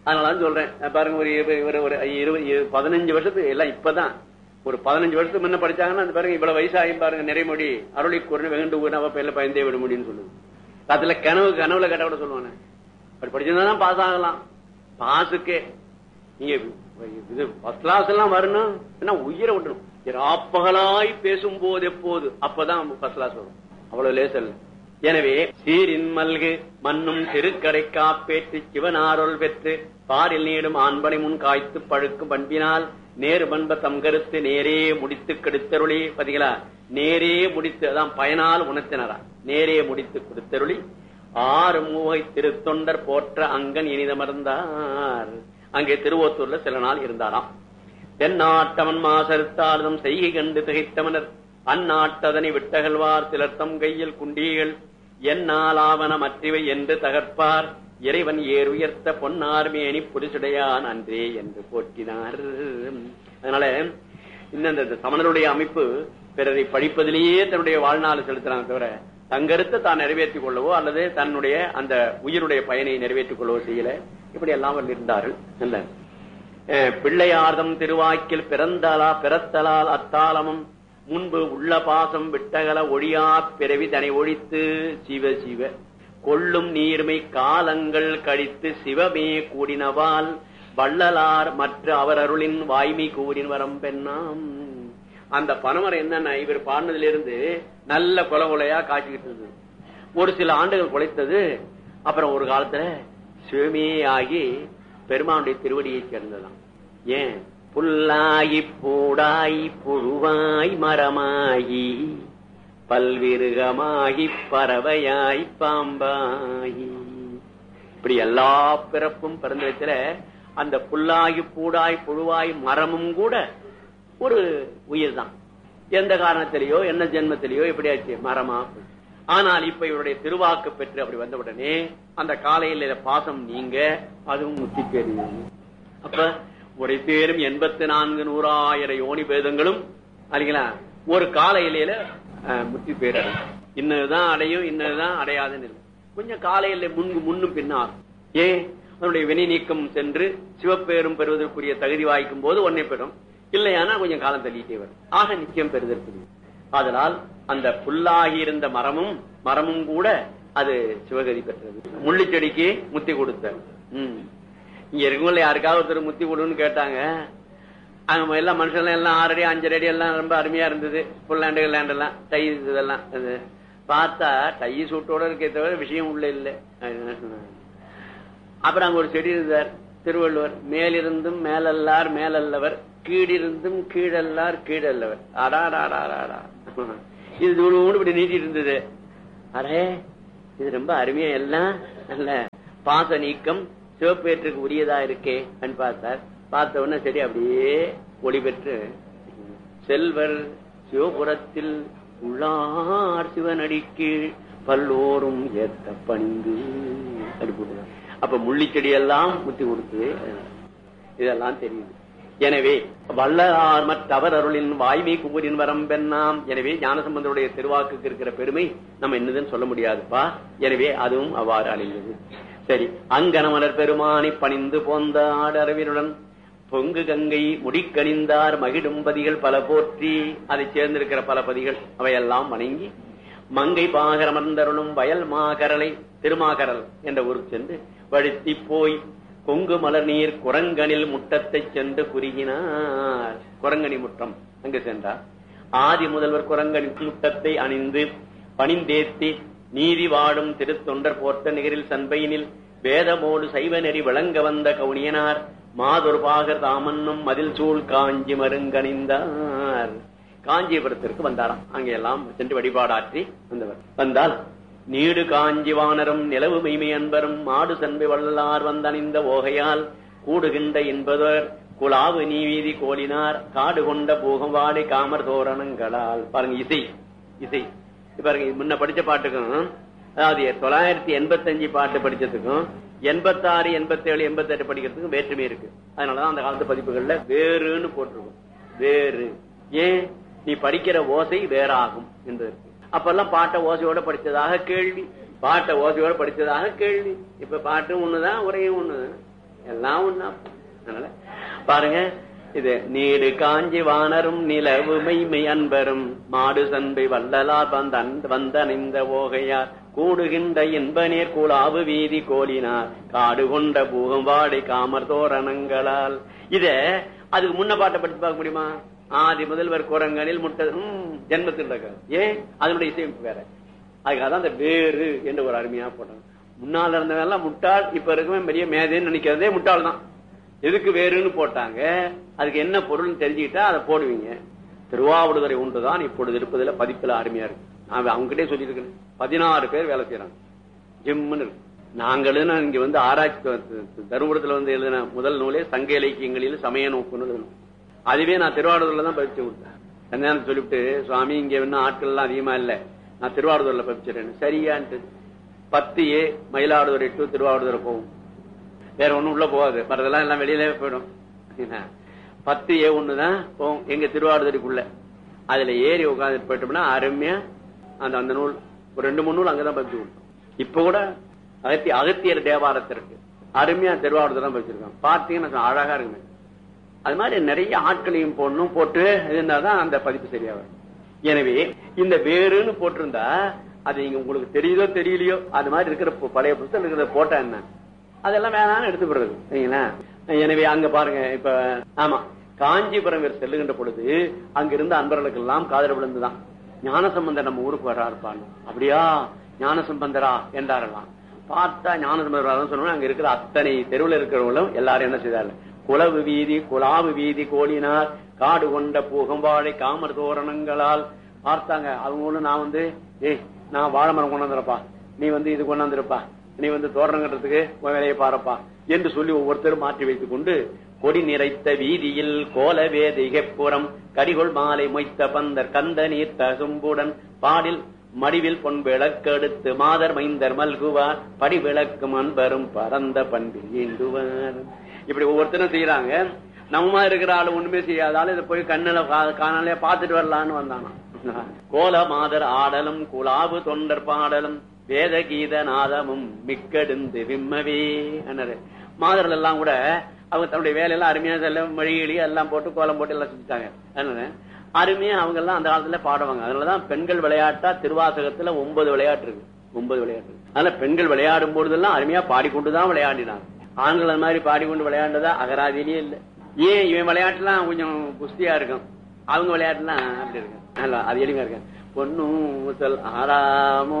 அதனால தான் சொல்றேன் பாருங்க ஒரு இரு- ஒரு ஒரு இருபது இரு- பதினஞ்சு வருஷத்துக்கு எல்லாம் இப்பதான் ஒரு பதினஞ்சு வருஷத்துக்கு முன்ன படிச்சாங்கன்னா அந்த பாருங்க இவ்வளவு வயசாகி பாருங்க நிறைமொழி அருளி குரல் வெகுண்டு ஊர் அவ பேர்ல பயந்தே விட முடியும்னு சொல்லுது அதுல கனவு கனவுல கேட்ட கூட சொல்லுவானே அப்படி படிச்சிருந்தா தான் பாஸ் ஆகலாம் பாஸுக்கே நீங்க இது ஃபர்ஸ்ட் கிளாஸ் எல்லாம் வரணும் என்ன உயிரை விடணும் ராப்பகலாய் பேசும் போது எப்போது அப்பதான் ஃபர்ஸ்ட் கிளாஸ் வரும் அவ்வளவு லேசல் எனவே சீரின் மல்கு மண்ணும் திருக்கடை காப்பேற்று சிவனாருள் பெற்று பாரில் நீடும் ஆண்பனை முன் காய்த்து பழுக்கும் பண்பினால் நேரு பண்ப தம் கருத்து நேரே முடித்து கெடுத்தருளி பாத்தீங்களா நேரே முடித்து அதான் பயனால் உணர்த்தினரா நேரே முடித்து கொடுத்தருளி ஆறு மூவை திருத்தொண்டர் போற்ற அங்கன் இனிதமர்ந்தார் அங்கே திருவோத்தூர்ல சில நாள் இருந்தாராம் தென்னாட்டவன் மாசறுத்தார்தம் செய்கை கண்டு திகைத்தமனர் அந்நாட்டதனை விட்டகழ்வார் சிலர்த்தம் கையில் குண்டீகள் எந்நாளாவன மற்றவை என்று தகர்ப்பார் இறைவன் ஏர் உயர்த்த பொன்னார்மேனி புடிசுடையான் அன்றே என்று போற்றினார் அதனால இன்னும் இந்த சமணருடைய அமைப்பு பிறரை படிப்பதிலேயே தன்னுடைய வாழ்நாள் செலுத்துறாங்க தவிர தங்கருத்தை தான் நிறைவேற்றிக் கொள்ளவோ அல்லது தன்னுடைய அந்த உயிருடைய பயனை நிறைவேற்றிக் கொள்ளவோ செய்யல இப்படி எல்லாம் அவர்கள் இருந்தார்கள் என்ன அஹ் பிள்ளையார்தம் திருவாக்கில் பிறந்தலா பிறத்தலால் அத்தாளமும் முன்பு உள்ள பாசம் விட்டகல ஒழியா பிறவி தனை ஒழித்து சிவ சிவ கொள்ளும் நீர்மை காலங்கள் கழித்து சிவமே கூடினவால் வள்ளலார் மற்ற அவர் அருளின் வாய்மை கூறின் வரம் பெண்ணாம் அந்த பனமரம் என்னன்னா இவர் பாடினதிலிருந்து நல்ல கொலை கொலையா காய்ச்சிக்கிட்டு இருந்தது ஒரு சில ஆண்டுகள் குலைத்தது அப்புறம் ஒரு காலத்துல சிவமே ஆகி பெருமானுடைய திருவடியை சேர்ந்ததாம் ஏன் புல்லாகி பூடாய் புழுவாய் மரமாகி பல்விருகமாகி பறவையாய் பாம்பாயி இப்படி எல்லா பிறப்பும் பிறந்ததுல அந்த புல்லாகி பூடாய் புழுவாய் மரமும் கூட ஒரு உயிர் தான் எந்த காரணத்திலேயோ என்ன ஜென்மத்திலேயோ எப்படியாச்சு மரமா போய். ஆனால் இப்ப இவருடைய திருவாக்கு பெற்று அப்படி வந்த உடனே அந்த காலையில பாசம் நீங்க அதுவும் முத்தி பெறுகிறது அப்ப ஒரு பேரும் எண்பத்தி நான்கு நூறாயிரம் யோனி பேதங்களும் அல்லீங்களா ஒரு கால இலையில அஹ், முத்தி பேர் அடையும். இன்னதுதான் அடையும் இன்னதுதான் அடையாதுன்னு இல்லை கொஞ்சம் காலையில முன்பு முன்னும் பின்னால் ஏன் அதனுடைய வினை நீக்கம் சென்று சிவப்பேரும் பெறுவதற்குரிய தகுதி வாய்க்கும் போது ஒன்னே பெறும் இல்லையானா கொஞ்சம் காலம் தள்ளிட்டே வரும் ஆக நிச்சயம் பெறுதற்குரிய அதனால் அந்த புல்லாகி இருந்த மரமும் மரமும் கூட அது சிவகதி பெற்றது முள்ளி செடிக்கு முத்தி கொடுத்த ம். இங்க இருக்கவங்கள யாருக்காவது ஒருத்தர் முத்தி கொடுன்னு கேட்டாங்க அங்க எல்லாம் மனுஷன் எல்லாம் ஆறடி அஞ்சரை அடி எல்லாம் ரொம்ப அருமையா இருந்தது புல்லாண்டு லேண்ட் எல்லாம் டை இதெல்லாம் அது பார்த்தா டை சூட்டோட இருக்கே தவிர விஷயம் உள்ள இல்லை அதுதான் சொன்னாங்க. அப்புறம் அங்க ஒரு செடி இருந்தார் திருவள்ளுவர் மேலிருந்தும் மேலல்லார் மேலல்லவர் கீழிருந்தும் கீழல்லார் கீழல்லவர் அடாடாடாடாடா இது தூரம் இப்படி நீட்டிட்டு இருந்தது அரே இது ரொம்ப அருமையா எல்லாம் நல்ல பாச நீக்கம் சிவப்பேற்றுக்கு உரியதா இருக்கே அப்படின்னு பார்த்தார் பார்த்த உடனே சரி அப்படியே ஒளி பெற்று செல்வர் சிவபுரத்தில் உள்ளார் சிவனடிக்கு பல்லோரும் ஏத்த பணிந்து அப்படி போட்டுதான். அப்ப முள்ளிச்செடி எல்லாம் முத்தி கொடுத்தது இதெல்லாம் தெரியுது எனவே வள்ளலார் மற்றவர் அருளின் வாய்மை கூறின் வரம் பெண்ணாம் எனவே ஞானசம்பந்தருடைய திருவாக்குக்கு இருக்கிற பெருமை நம்ம என்னதுன்னு சொல்ல முடியாதுப்பா எனவே அதுவும் அவ்வாறு அழிந்தது சரி அங்கனமலர் பெருமானை பணிந்து போந்த ஆடரவினுடன் பொங்கு கங்கை முடிக்கணிந்தார் மகிழும் பதிகள் பல போற்றி அதை சேர்ந்திருக்கிற பல பதிகள் அவையெல்லாம் வணங்கி மங்கை பாகரமர்ந்தருளும் வயல் மாகரலை திருமாகரல் என்ற ஊருக்கு சென்று வழுத்தி போய் கொங்கு மலர் நீர் குரங்கனில் முட்டத்தை சென்று குறுகினார் குரங்கனி முற்றம் அங்கு சென்றார் ஆதி முதல்வர் குரங்கனி முட்டத்தை அணிந்து பணிந்தேத்தி நீதி வாடும் திருத்தொண்டர் போர்த்த நிகரில் சண்பையினில் வேதமோடு சைவ நெறி விளங்க வந்த கவுனியனார் மாதொரு பாகர் தாமன்னும் மதில் சூழ் காஞ்சி மருங்கணிந்தார் காஞ்சிபுரத்திற்கு வந்தாராம் அங்கெல்லாம் சென்று வழிபாடாற்றி வந்தவர் வந்தால் நீடு காஞ்சி வானரும் நிலவு மெய்மை அன்பரும் மாடு சன்பை வள்ளலார் வந்தணிந்த ஓகையால் கூடுகின்ற என்பதர் குலாவு நீவீதி கோலினார் காடு கொண்ட பூகவாடி காமர் தோரணங்களால் பாருங்க இசை இசை இப்ப பாருங்க இது முன்ன படிச்ச பாட்டுக்கும் அதாவது தொள்ளாயிரத்தி எண்பத்தி அஞ்சு பாட்டு படிச்சதுக்கும் எண்பத்தாறு எண்பத்தி ஏழு எண்பத்தி எட்டு படிக்கிறதுக்கும் வேற்றுமை இருக்கு அதனாலதான் அந்த காலத்து பதிப்புகள்ல வேறுன்னு போட்டிருக்கும் வேறு ஏன் நீ படிக்கிற ஓசை வேறாகும் என்று இருக்கு அப்பெல்லாம் பாட்டை ஓசையோட படிச்சதாக கேள்வி பாட்டை ஓசையோட படிச்சதாக கேள்வி இப்ப பாட்டும் ஒண்ணுதான் உரையும் ஒண்ணுதான் எல்லாம் ஒண்ணா அதனால பாருங்க இது நீடு காஞ்சி வானரும் நிலவு மெய்மை அன்பரும் மாடு சன்பை வள்ளலார் வந்த வந்தணிந்த ஓகையார் கூடுகின்ற இன்பநேர் கூலாவு வீதி கோலினார் காடு கொண்ட பூகம் வாடை காமர் தோரணங்களால் இத அதுக்கு முன்ன பாட்டை படிச்சு பார்க்க முடியுமா ஆதி முதல்வர் குரங்கனில் முட்டை ம், ஜென்மத்தில் இருக்காது ஏன் அதனுடைய இசையமைப்பு வேற அதுக்காக தான் அந்த வேறு என்று ஒரு அருமையா போட்டாங்க முன்னால இருந்தவெல்லாம் முட்டாள் இப்ப இருக்கவே பெரிய மேதைன்னு நினைக்கிறதே முட்டாள் தான் எதுக்கு வேறுன்னு போட்டாங்க அதுக்கு என்ன பொருள்னு தெரிஞ்சுக்கிட்டா அதை போடுவீங்க திருவாவடுதுறை ஒன்றுதான் இப்பொழுது இருப்பதுல பதிப்புல அருமையா இருக்கு நான் அவங்ககிட்டே சொல்லியிருக்கேன் பதினாறு பேர் வேலை செய்யறாங்க ஜிம்முன்னு இருக்கு நாங்க எழுதின இங்க வந்து ஆராய்ச்சி தருமபுரத்துல வந்து எழுதின முதல் நூலே சங்க இலக்கியங்களில் சமய நோக்குன்னு எழுதணும் அதுவே நான் திருவாரூர்ல தான் பதிச்சு கொடுத்தேன் சன்னியானம் சொல்லிவிட்டு சுவாமி இங்க இன்னும் ஆட்கள் எல்லாம் அதிகமா இல்ல நான் திருவாரூர்ல பதிச்சிடறேன் சரியான்ட்டு பத்து ஏ மயிலாடுதுறை டு திருவாரூர் போகும் வேற ஒண்ணும் உள்ள போகாது மற்றதெல்லாம் எல்லாம் வெளியிலே போயிடும் என்ன? பத்து ஏ ஒண்ணுதான் போகும் எங்க திருவாரூருக்குள்ள அதுல ஏறி உட்கார்ந்து போயிட்டோம்னா அருமையா அந்த அந்த நூல் ஒரு ரெண்டு மூணு நூல் அங்கதான் பதிச்சு கொடுத்தோம் இப்ப கூட அகத்தி அகத்தியர் தேவாரத்திற்கு அருமையா திருவாரூர் தான் வச்சிருக்காங்க பார்த்தீங்கன்னா அழகா இருக்குமே அது மாதிரி நிறைய ஆட்களையும் போடணும் போட்டு இருந்தாதான் அந்த பதிப்பு சரியா வரும் எனவே இந்த வேறுன்னு போட்டிருந்தா அது நீங்க உங்களுக்கு தெரியுதோ தெரியலையோ அது மாதிரி இருக்கிற பு- பழைய புத்தகம் இருக்கிறத போட்டா என்ன அதெல்லாம் வேணாம்னு எடுத்து போடுறது சரிங்களா எனவே அங்க பாருங்க இப்ப ஆமா காஞ்சிபுரம் இவர் செல்லுகின்ற பொழுது அங்க இருந்த அன்பர்களுக்கு எல்லாம் காதல் விழுந்துதான் ஞானசம்பந்தர் நம்ம ஊருக்கு வர்றா இருப்பான்னு அப்படியா ஞானசம்பந்தரா என்றாரலாம் பார்த்தா ஞானசம்பந்தர் சொன்னோம் அங்க இருக்கிற அத்தனை தெருவில் இருக்கிறவங்களும் எல்லாரும் என்ன செய்தார்கள் குலவு வீதி குலாவு வீதி கோலினார் காடு கொண்ட பூகம்பாழை காமர் தோரணங்களால் பார்த்தாங்க அவங்களும் நான் வந்து ஏய் நான் வாழை மரம் கொண்டாந்துருப்பா நீ வந்து இது கொண்டாந்துருப்பா நீ வந்து தோரணம் கட்டுறதுக்கு உன் வேலையை பாருப்பா என்று சொல்லி ஒவ்வொருத்தரும் மாற்றி வைத்துக் கொண்டு கொடி நிறைத்த வீதியில் கோல வேதிகைப்புறம் கடிகொள் மாலை மொய்த்த பந்தர் கந்த நீர் தகும்புடன் பாடில் மடிவில் பொன் விளக்கெடுத்து மாதர் மைந்தர் மல்குவார் படி விளக்கும் அன்பரும் பரந்த பண்பில் ஏந்துவார் இப்படி ஒவ்வொருத்தரும் செய்யறாங்க நம்ம இருக்கிற ஆளு ஒண்ணுமே செய்யாதால இதை போய் கண்ணுல கா- காணாலே பார்த்துட்டு வரலான்னு வந்தானா கோல மாதர் ஆடலும் குலாவு தொண்டர் பாடலும் வேத கீத நாதமும் மிக்கெடுந்து விம்மவே அண்ணாரு மாதர்கள் எல்லாம் கூட அவங்க தன்னுடைய வேலையெல்லாம் அருமையா செல்ல மொழிகளி எல்லாம் போட்டு கோலம் போட்டு எல்லாம் செஞ்சுட்டாங்க அதனால அருமையா அவங்க எல்லாம் அந்த காலத்துல பாடுவாங்க அதனாலதான் பெண்கள் விளையாட்டா திருவாசகத்துல ஒன்பது விளையாட்டு இருக்கு ஒன்பது விளையாட்டு இருக்கு. அதனால பெண்கள் விளையாடும் பொழுதெல்லாம் அருமையா பாடிக்கொண்டுதான் விளையாடினாங்க ஆண்கள் அந்த மாதிரி பாடிக்கொண்டு விளையாண்டதா அகராதியிலேயே இல்ல ஏன் இவன் விளையாட்டுலாம் கொஞ்சம் குஸ்தியா இருக்கும் அவங்க விளையாட்டுலாம் அப்படி இருக்கு நல்லா அது எளிமையா இருக்கு பொண்ணும் முதல் ஆறாமோ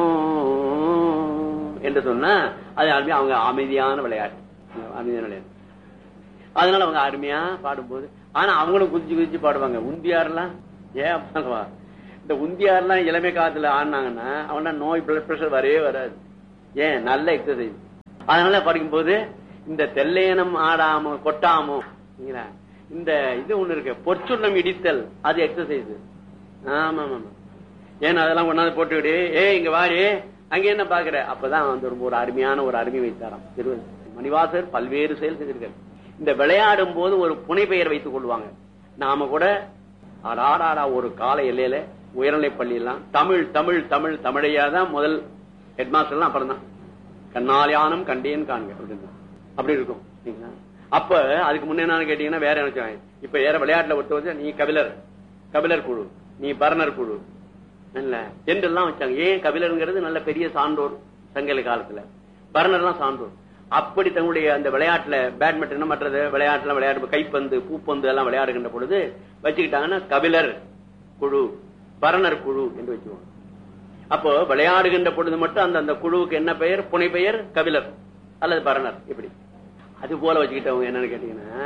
என்று சொன்னா அது அருமையா அவங்க அமைதியான விளையாட்டு அமைதியான விளையாட்டு அதனால அவங்க அருமையா பாடும்போது ஆனா அவங்களும் குதிச்சு குதிச்சு பாடுவாங்க உந்தியாரெல்லாம் ஏன் அப்பா? இந்த உந்தியாரெல்லாம் இளமை காலத்துல ஆடினாங்கன்னா அவனா நோய் பிளட் பிரஷர் வரவே வராது ஏன் நல்ல எக்ஸசைஸ் அதனால படிக்கும்போது இந்த தெல்லேனம் ஆடாமோ கொட்டாமோ சரிங்களா? இந்த இது ஒண்ணு இருக்கு பொற்சுண்ணம் இடித்தல் அது எக்ஸசைஸ் ஆமா ஆமா ஆமா ஏன்னா அதெல்லாம் கொண்டாந்து போட்டுக்கிட்டு ஏ இங்க வாரு அங்க என்ன பாக்குற அப்பதான் வந்து ரொம்ப ஒரு அருமையான ஒரு அருமை வைத்தாராம் திரு மணிவாசர் பல்வேறு செயல் செஞ்சிருக்காரு இந்த விளையாடும் போது ஒரு புனை பெயர் வைத்துக் கொள்வாங்க நாம கூட ஆடாடாடா ஒரு கால எல்லையில உயர்நிலை பள்ளி எல்லாம் தமிழ் தமிழ் தமிழ் தமிழையா தான் முதல் ஹெட்மாஸ்டர் எல்லாம் அப்புறம் தான் கண்ணாலியானம் கண்டேன் காண்க அப்படின்னு அப்படி இருக்கும் சரிங்களா? அப்ப அதுக்கு முன்ன என்னன்னு கேட்டீங்கன்னா வேற என்ன வச்சாங்க? இப்ப ஏற விளையாட்டுல ஒருத்தர் வச்சு நீ கபிலர் கபிலர் குழு நீ பரணர் குழு இல்ல என்றெல்லாம் வச்சாங்க ஏன் கபிலருங்கிறது நல்ல பெரிய சான்றோர் சங்கல காலத்துல பரணர்லாம் சான்றோர் அப்படி தன்னுடைய அந்த விளையாட்டுல பேட்மிண்டன் மற்றது விளையாட்டுல விளையாடு கைப்பந்து பூப்பந்து எல்லாம் விளையாடுகின்ற பொழுது வச்சுக்கிட்டாங்கன்னா கபிலர் குழு பரணர் குழு என்று வச்சுக்குவாங்க அப்போ விளையாடுகின்ற பொழுது மட்டும் அந்த அந்த குழுவுக்கு என்ன பெயர் புனை பெயர் கபிலர் அல்லது பரணர் இப்படி அது போல வச்சுக்கிட்டவங்க என்னன்னு கேட்டீங்கன்னா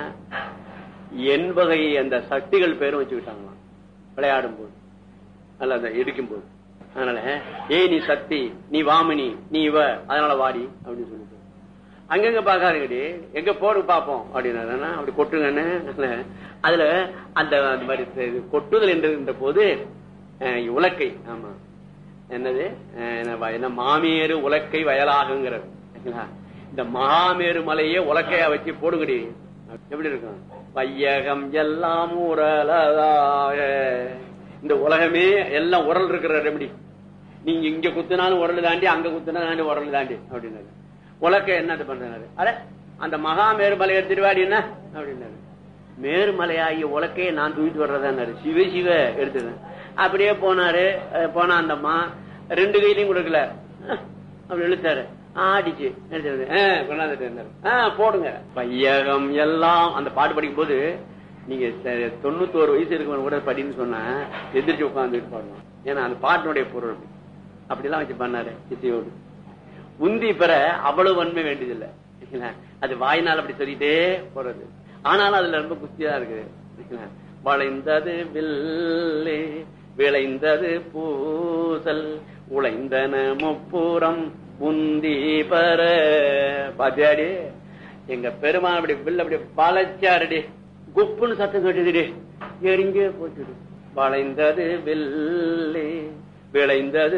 என் வகை அந்த சக்திகள் பேரும் வச்சுக்கிட்டாங்களாம் விளையாடும் போது அல்ல அந்த இடிக்கும் போது அதனால ஏய் நீ சக்தி நீ வாமினி நீ இவ அதனால வாடி அப்படின்னு சொல்லிட்டு அங்கங்க பாக்காருங்கடி எங்க போடு பாப்போம் அப்படின்னா அப்படி கொட்டுங்கன்னு அதுல அந்த அந்த மாதிரி இது கொட்டுதல் என்ற போது அஹ், உலக்கை ஆமா என்னது அஹ், என்ன வ- என்ன மாமேறு உலக்கை வயலாகுங்கிறது சரிங்களா? இந்த மகாமேரு மலையே உலக்கையா வச்சு போடுங்கடி எப்படி இருக்கும் வையகம் எல்லாம் உரலதாக இந்த உலகமே எல்லாம் உரல் இருக்கிற ரெமடி நீங்க இங்க குத்துனாலும் உரல் தாண்டி அங்க குத்துனா தாண்டி உரல் தாண்டி அப்படின்னாரு உலக்க என்னது பண்றாரு அட அந்த மகா மேருமலை எடுத்துட்டு வாடி என்ன அப்படின்னாரு மேருமலையாகிய உலக்கையை நான் தூக்கிட்டு வர்றதான்னாரு சிவ சிவ எடுத்துதான் அப்படியே போனாரு அஹ் போனா அந்த அம்மா ரெண்டு கையிலையும் கொடுக்கல அஹ், அப்படி இழுத்தாரு ஆடிச்சு எடுத்து ஆஹ் கொண்டாந்துட்டு இருந்தாரு ஆஹ் போடுங்க பையகம் எல்லாம் அந்த பாட்டு படிக்கும் போது நீங்க ச- தொண்ணூத்தோரு வயசு இருக்கவங்க கூட படின்னு சொன்னா எதிர்த்து உட்காந்துட்டு பாடணும் ஏன்னா அந்த பாட்டினுடைய பொருள் அப்படி. அப்படிலாம் வச்சு பண்ணாரு இசையோடு உந்தி பெற அவ்வளவு வன்மை வேண்டியதில்லை சரிங்களா? அது வாயினால் அப்படி சொல்லிட்டே போறது ஆனாலும் அதுல ரொம்ப குஸ்தியா இருக்கு சரிங்களா? வளைந்தது வில்லே விளைந்தது பூசல் உழைந்தன முப்புறம் உந்தி பெற பாத்தியாடி எங்க பெருமான் அப்படி வில் அப்படி வளைச்சாருடி குப்புன்னு சத்தம் கேட்டுதுடி எரிஞ்சே போச்சுடு வளைந்தது வில்லே விளைந்தது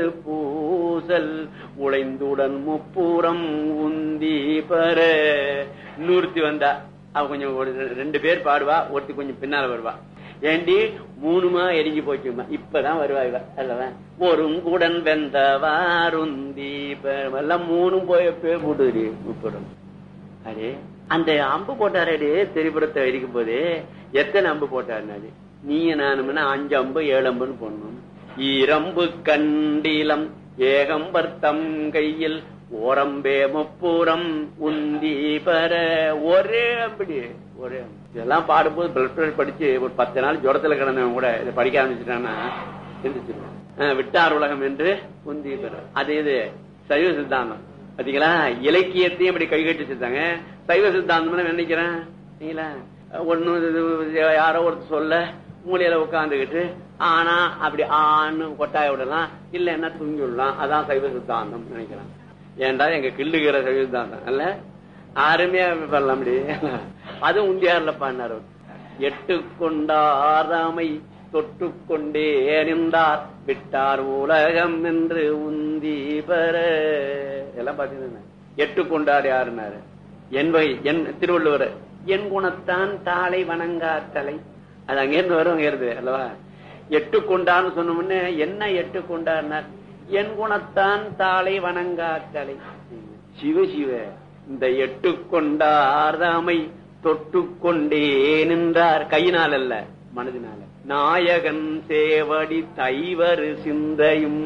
பூசல் உழைந்துடன் முப்புறம் உந்தி பெற நூறுத்தி வந்தா அவ கொஞ்சம் ஒரு ரெண்டு பேர் பாடுவா ஒருத்தி கொஞ்சம் பின்னால வருவா ஏண்டி மூணுமா எரிஞ்சு போச்சுமா இப்பதான் வருவா இவ அல்லவா ஒருங்குடன் வெந்தவாருந்தி பெற எல்லாம் மூணும் போய் பேர் போட்டுது முப்புறம் அடே அந்த அம்பு போட்டாரே திரிபுரத்தை இருக்கும் போது எத்தனை அம்பு போட்டாரு நீ நானும்னா அஞ்சு அம்பு ஏழு அம்புன்னு போடணும் ஈரம்பு கண்டிலம் ஏகம்பர்த்தம் கையில் ஓரம்பே முப்புறம் உந்தி பெற ஒரே அப்படி ஒரே அம்பு. இதெல்லாம் பாடும்போது பிளட் பிரஷர் படிச்சு ஒரு பத்து நாள் ஜுரத்துல கிடந்தவன் கூட இதை படிக்க ஆரம்பிச்சுட்டான்னா எந்திரிச்சிருவான். அஹ் விட்டார் உலகம் என்று உந்தி பெற அது இது சைவ சித்தாந்தம் பாத்தீங்களா இலக்கியத்தையும் அப்படி கைகட்டி வச்சிருந்தாங்க சைவ சித்தாந்தம் நினைக்கிறேன் சரிங்களா ஒண்ணு இது யாரோ ஒருத்தர் சொல்ல மூலையில உட்காந்துக்கிட்டு ஆனா அப்படி ஆணு கொட்டாய விடலாம் இல்லைன்னா தூங்கி விடலாம் அதான் சைவ சித்தாந்தம் நினைக்கிறேன் ஏன்டா எங்க கிள்ளுகிற சைவ சித்தாந்தம் அல்ல அருமையா பண்ணலாம் அப்படி அதுவும் உண்டியார்ல பாடினார் அவர். எட்டு கொண்டாராமை தொட்டு கொண்டே நின்றார் விட்டார் உலகம் என்று உந்தி பெற எல்லாம் பாத்தீங்கன்னா எட்டு கொண்டார் யாருன்னாரு என் வகை என் திருவள்ளுவர் என் குணத்தான் தாளை வணங்காத்தலை அது அங்கிருந்து வரும் அங்கிருந்து அல்லவா எட்டு கொண்டான்னு சொன்ன உடனே என்ன எட்டு கொண்டார்னார் என் குணத்தான் தாளை வணங்காத்தலை சிவ சிவ இந்த எட்டு கொண்டார் தாமை தொட்டு கொண்டே நின்றார் கையினால் அல்ல மனதினால நாயகன் சேவடி தைவரு சிந்தையும்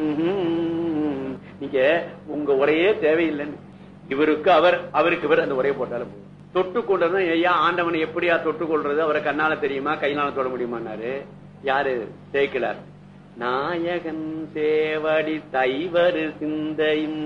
நீங்க உங்க உரையே தேவையில்லைன்னு இவருக்கு அவர் அவருக்கு இவர் அந்த உரையை போட்டாலும் போதும். தொட்டு கொண்டது ஐயா ஆண்டவனை எப்படியா தொட்டு கொள்றது அவரை கண்ணால தெரியுமா கையினால தொட முடியுமான்னாரு யாரு சேக்கிலார் நாயகன் சேவடி தைவரு சிந்தையும்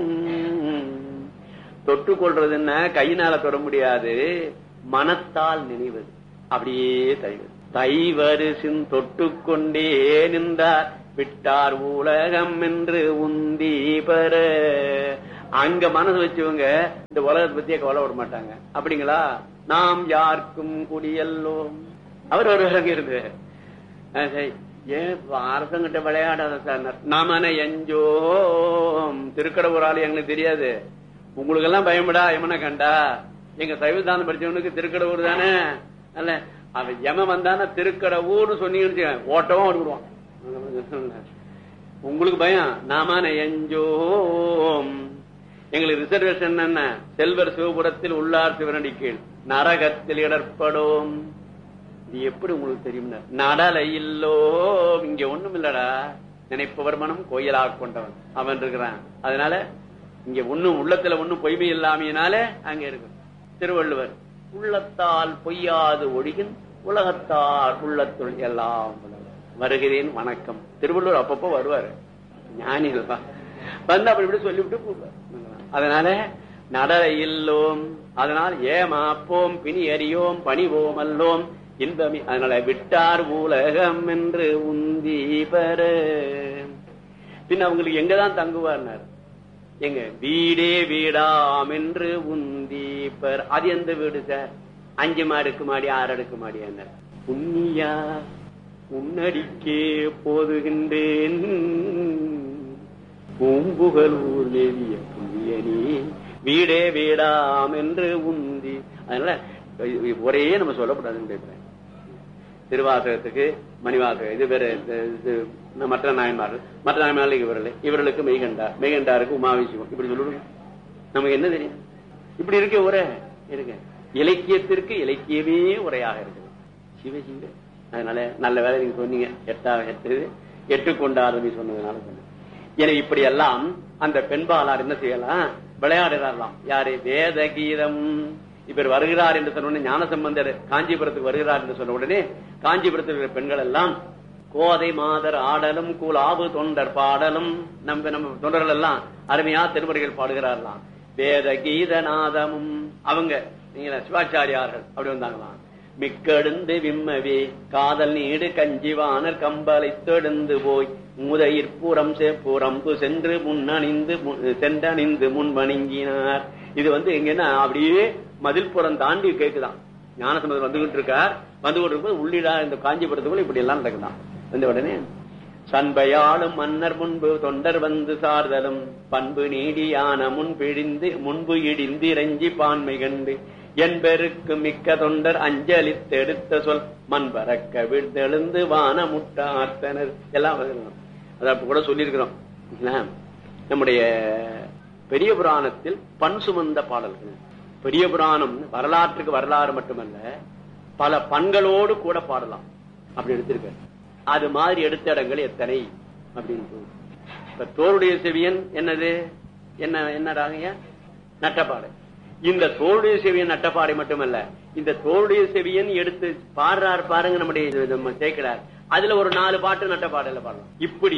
தொட்டு கொள்றதுன்னா கையினால தொட முடியாது மனத்தால் நினைவது அப்படியே தைவது தைவரு சின் தொட்டு கொண்டே நின்றார் விட்டார் உலகம் என்று உந்தி பெற அங்க மனசு வச்சவங்க இந்த உலகத்தை பத்தியே கவலை விட மாட்டாங்க அப்படிங்களா நாம் யாருக்கும் குடியல்லோம் அவர் வருவாங்க இருந்து ஆ, சரி. ஏன் அரசங்கிட்ட விளையாடாத சார் நாம எஞ்சோம் திருக்கடவுரால் எங்களுக்கு தெரியாது உங்களுக்கு எல்லாம் பயப்படா எமனை கண்டா எங்க சைவதானம் படிச்சவனுக்கு திருக்கடவுர் தானே அல்ல அவன் எம வந்தானா திருக்கடவுர்னு சொன்னீங்கன்னு வச்சுக்கோங்க, ஓட்டவும் ஓடிவிடுவான் உங்களுக்கு பயம் நாம எஞ்சோம் எங்களுக்கு ரிசர்வேஷன் என்ன செல்வர் சிவபுரத்தில் உள்ளார் சிவனடி கீழ் நரகத்தில் இடர்படும் இது எப்படி உங்களுக்கு தெரியும் நடலை இல்லோ இங்க ஒண்ணும் இல்லடா நினைப்பவர் மனம் கோயிலா கொண்டவன் அவன் இருக்கிறான் அதனால இங்க ஒண்ணும் உள்ளத்துல ஒண்ணும் பொய்மை இல்லாமையினால அங்க இருக்கு திருவள்ளுவர் உள்ளத்தால் பொய்யாது ஒழிகின் உலகத்தால் உள்ளத்துள் எல்லாம் உலகம். வருகிறேன் வணக்கம் திருவள்ளுவர் அப்பப்போ வருவாரு ஞானிகள் தான். வந்து அப்படி இப்படி சொல்லிவிட்டு போவார் அதனால நடை இல்லோம் அதனால் ஏமாப்போம் பிணி அறியோம் பணிவோம் அல்லோம் இன்பமி அதனால விட்டார் உலகம் என்று உந்தி பெற பின் அவங்களுக்கு எங்கதான் தங்குவார்னார் எங்க வீடே வீடாம் என்று உந்தி பெற அது எந்த வீடு சார் அஞ்சு மாடுக்கு மாடி ஆறு அடுக்கு மாடி என்ன புண்ணியா உன்னடிக்கே போதுகின்றேன் பூம்புகலூர் நேவிய புண்ணியனி வீடே வீடாம் என்று உந்தி அதனால ஒரே நம்ம சொல்லக்கூடாதுன்னு கேட்கிறேன் திருவாசகத்துக்கு மணிவாசகம் இது வேற இது- இது மற்ற நாயன்மார்கள் மற்ற நாயன்மார்களுக்கு இவர்கள் இவர்களுக்கு மெய்கண்டார் மெய்கண்டாருக்கு உமாவிசிவம் இப்படி சொல்லுங்க நமக்கு என்ன தெரியும் இப்படி இருக்க ஒரே எடுங்க இலக்கியத்திற்கு இலக்கியமே உரையாக இருக்குது சிவ சிவ அதனால நல்ல வேலை நீங்க சொன்னீங்க எட்டா எட்டு எட்டு கொண்டாடுறது சொன்னதுனால சொன்னேன் எனவே இப்படி எல்லாம் அந்த பெண்பாளார் என்ன செய்யலாம் விளையாடுறாரலாம் யாரு வேத கீதம் இவர் வருகிறார் என்று சொன்ன உடனே ஞானசம்பந்தர் காஞ்சிபுரத்துக்கு வருகிறார் என்று சொன்ன உடனே காஞ்சிபுரத்தில் இருக்கிற பெண்கள் எல்லாம் கோதை மாதர் ஆடலும் கூலாவு தொண்டர் பாடலும் நம்ம நம்ம தொண்டர்கள் எல்லாம் அருமையா திருமுறைகள் பாடுகிறார்களாம் வேத கீதநாதமும் அவங்க நீங்க சிவாச்சாரியார்கள் அப்படி வந்தாங்களாம் மிக்கெடுந்து விம்மவே காதல் நீடு கஞ்சிவானர் கம்பலை தெடுந்து போய் முதயிற் புறம் புறம்பு சென்று முன்னணிந்து மு- சென்றணிந்து முன் வணங்கினார் இது வந்து எங்கன்னா அப்படியே மதில் புறம் தாண்டி கேக்குதாம் ஞானசம்பந்தர் வந்துகிட்டு இருக்கார் வந்து கொண்டு இருக்கும்போது உள்ளிடா இந்த காஞ்சிபுரத்துக்குள்ள இப்படி எல்லாம் நடக்குதாம் வந்த உடனே சண்பையாளும் மன்னர் முன்பு தொண்டர் வந்து சார்தலும் பண்பு நீடியான முன் பிழிந்து முன்பு இடிந்து இறங்கி பான்மை கண்டு என்பெருக்கு மிக்க தொண்டர் அஞ்சலித்தெடுத்த சொல் மண் பறக்க விழுந்தெழுந்து வான முட்டார்த்தனர் எல்லாம் வருகிறோம் அதை அப்ப கூட சொல்லியிருக்கிறோம் இல்லைங்களா? நம்முடைய பெரிய புராணத்தில் பண் சுமந்த பாடல்கள் பெரிய புராணம் வரலாற்றுக்கு வரலாறு மட்டுமல்ல பல பண்களோடு கூட பாடலாம் அப்படி எடுத்திருக்க அது மாதிரி எடுத்த இடங்கள் எத்தனை அப்படின்னு சொல்லு. இப்ப தோருடைய செவியன் என்னது என்ன என்னடாங்க நட்டப்பாடை இந்த தோருடைய செவியன் நட்டப்பாடை மட்டுமல்ல இந்த தோருடைய செவியன் எடுத்து பாடுறார் பாருங்க நம்முடைய இது நம்ம சேர்க்கிறார் அதுல ஒரு நாலு பாட்டு நட்டப்பாடையில பாடலாம் இப்படி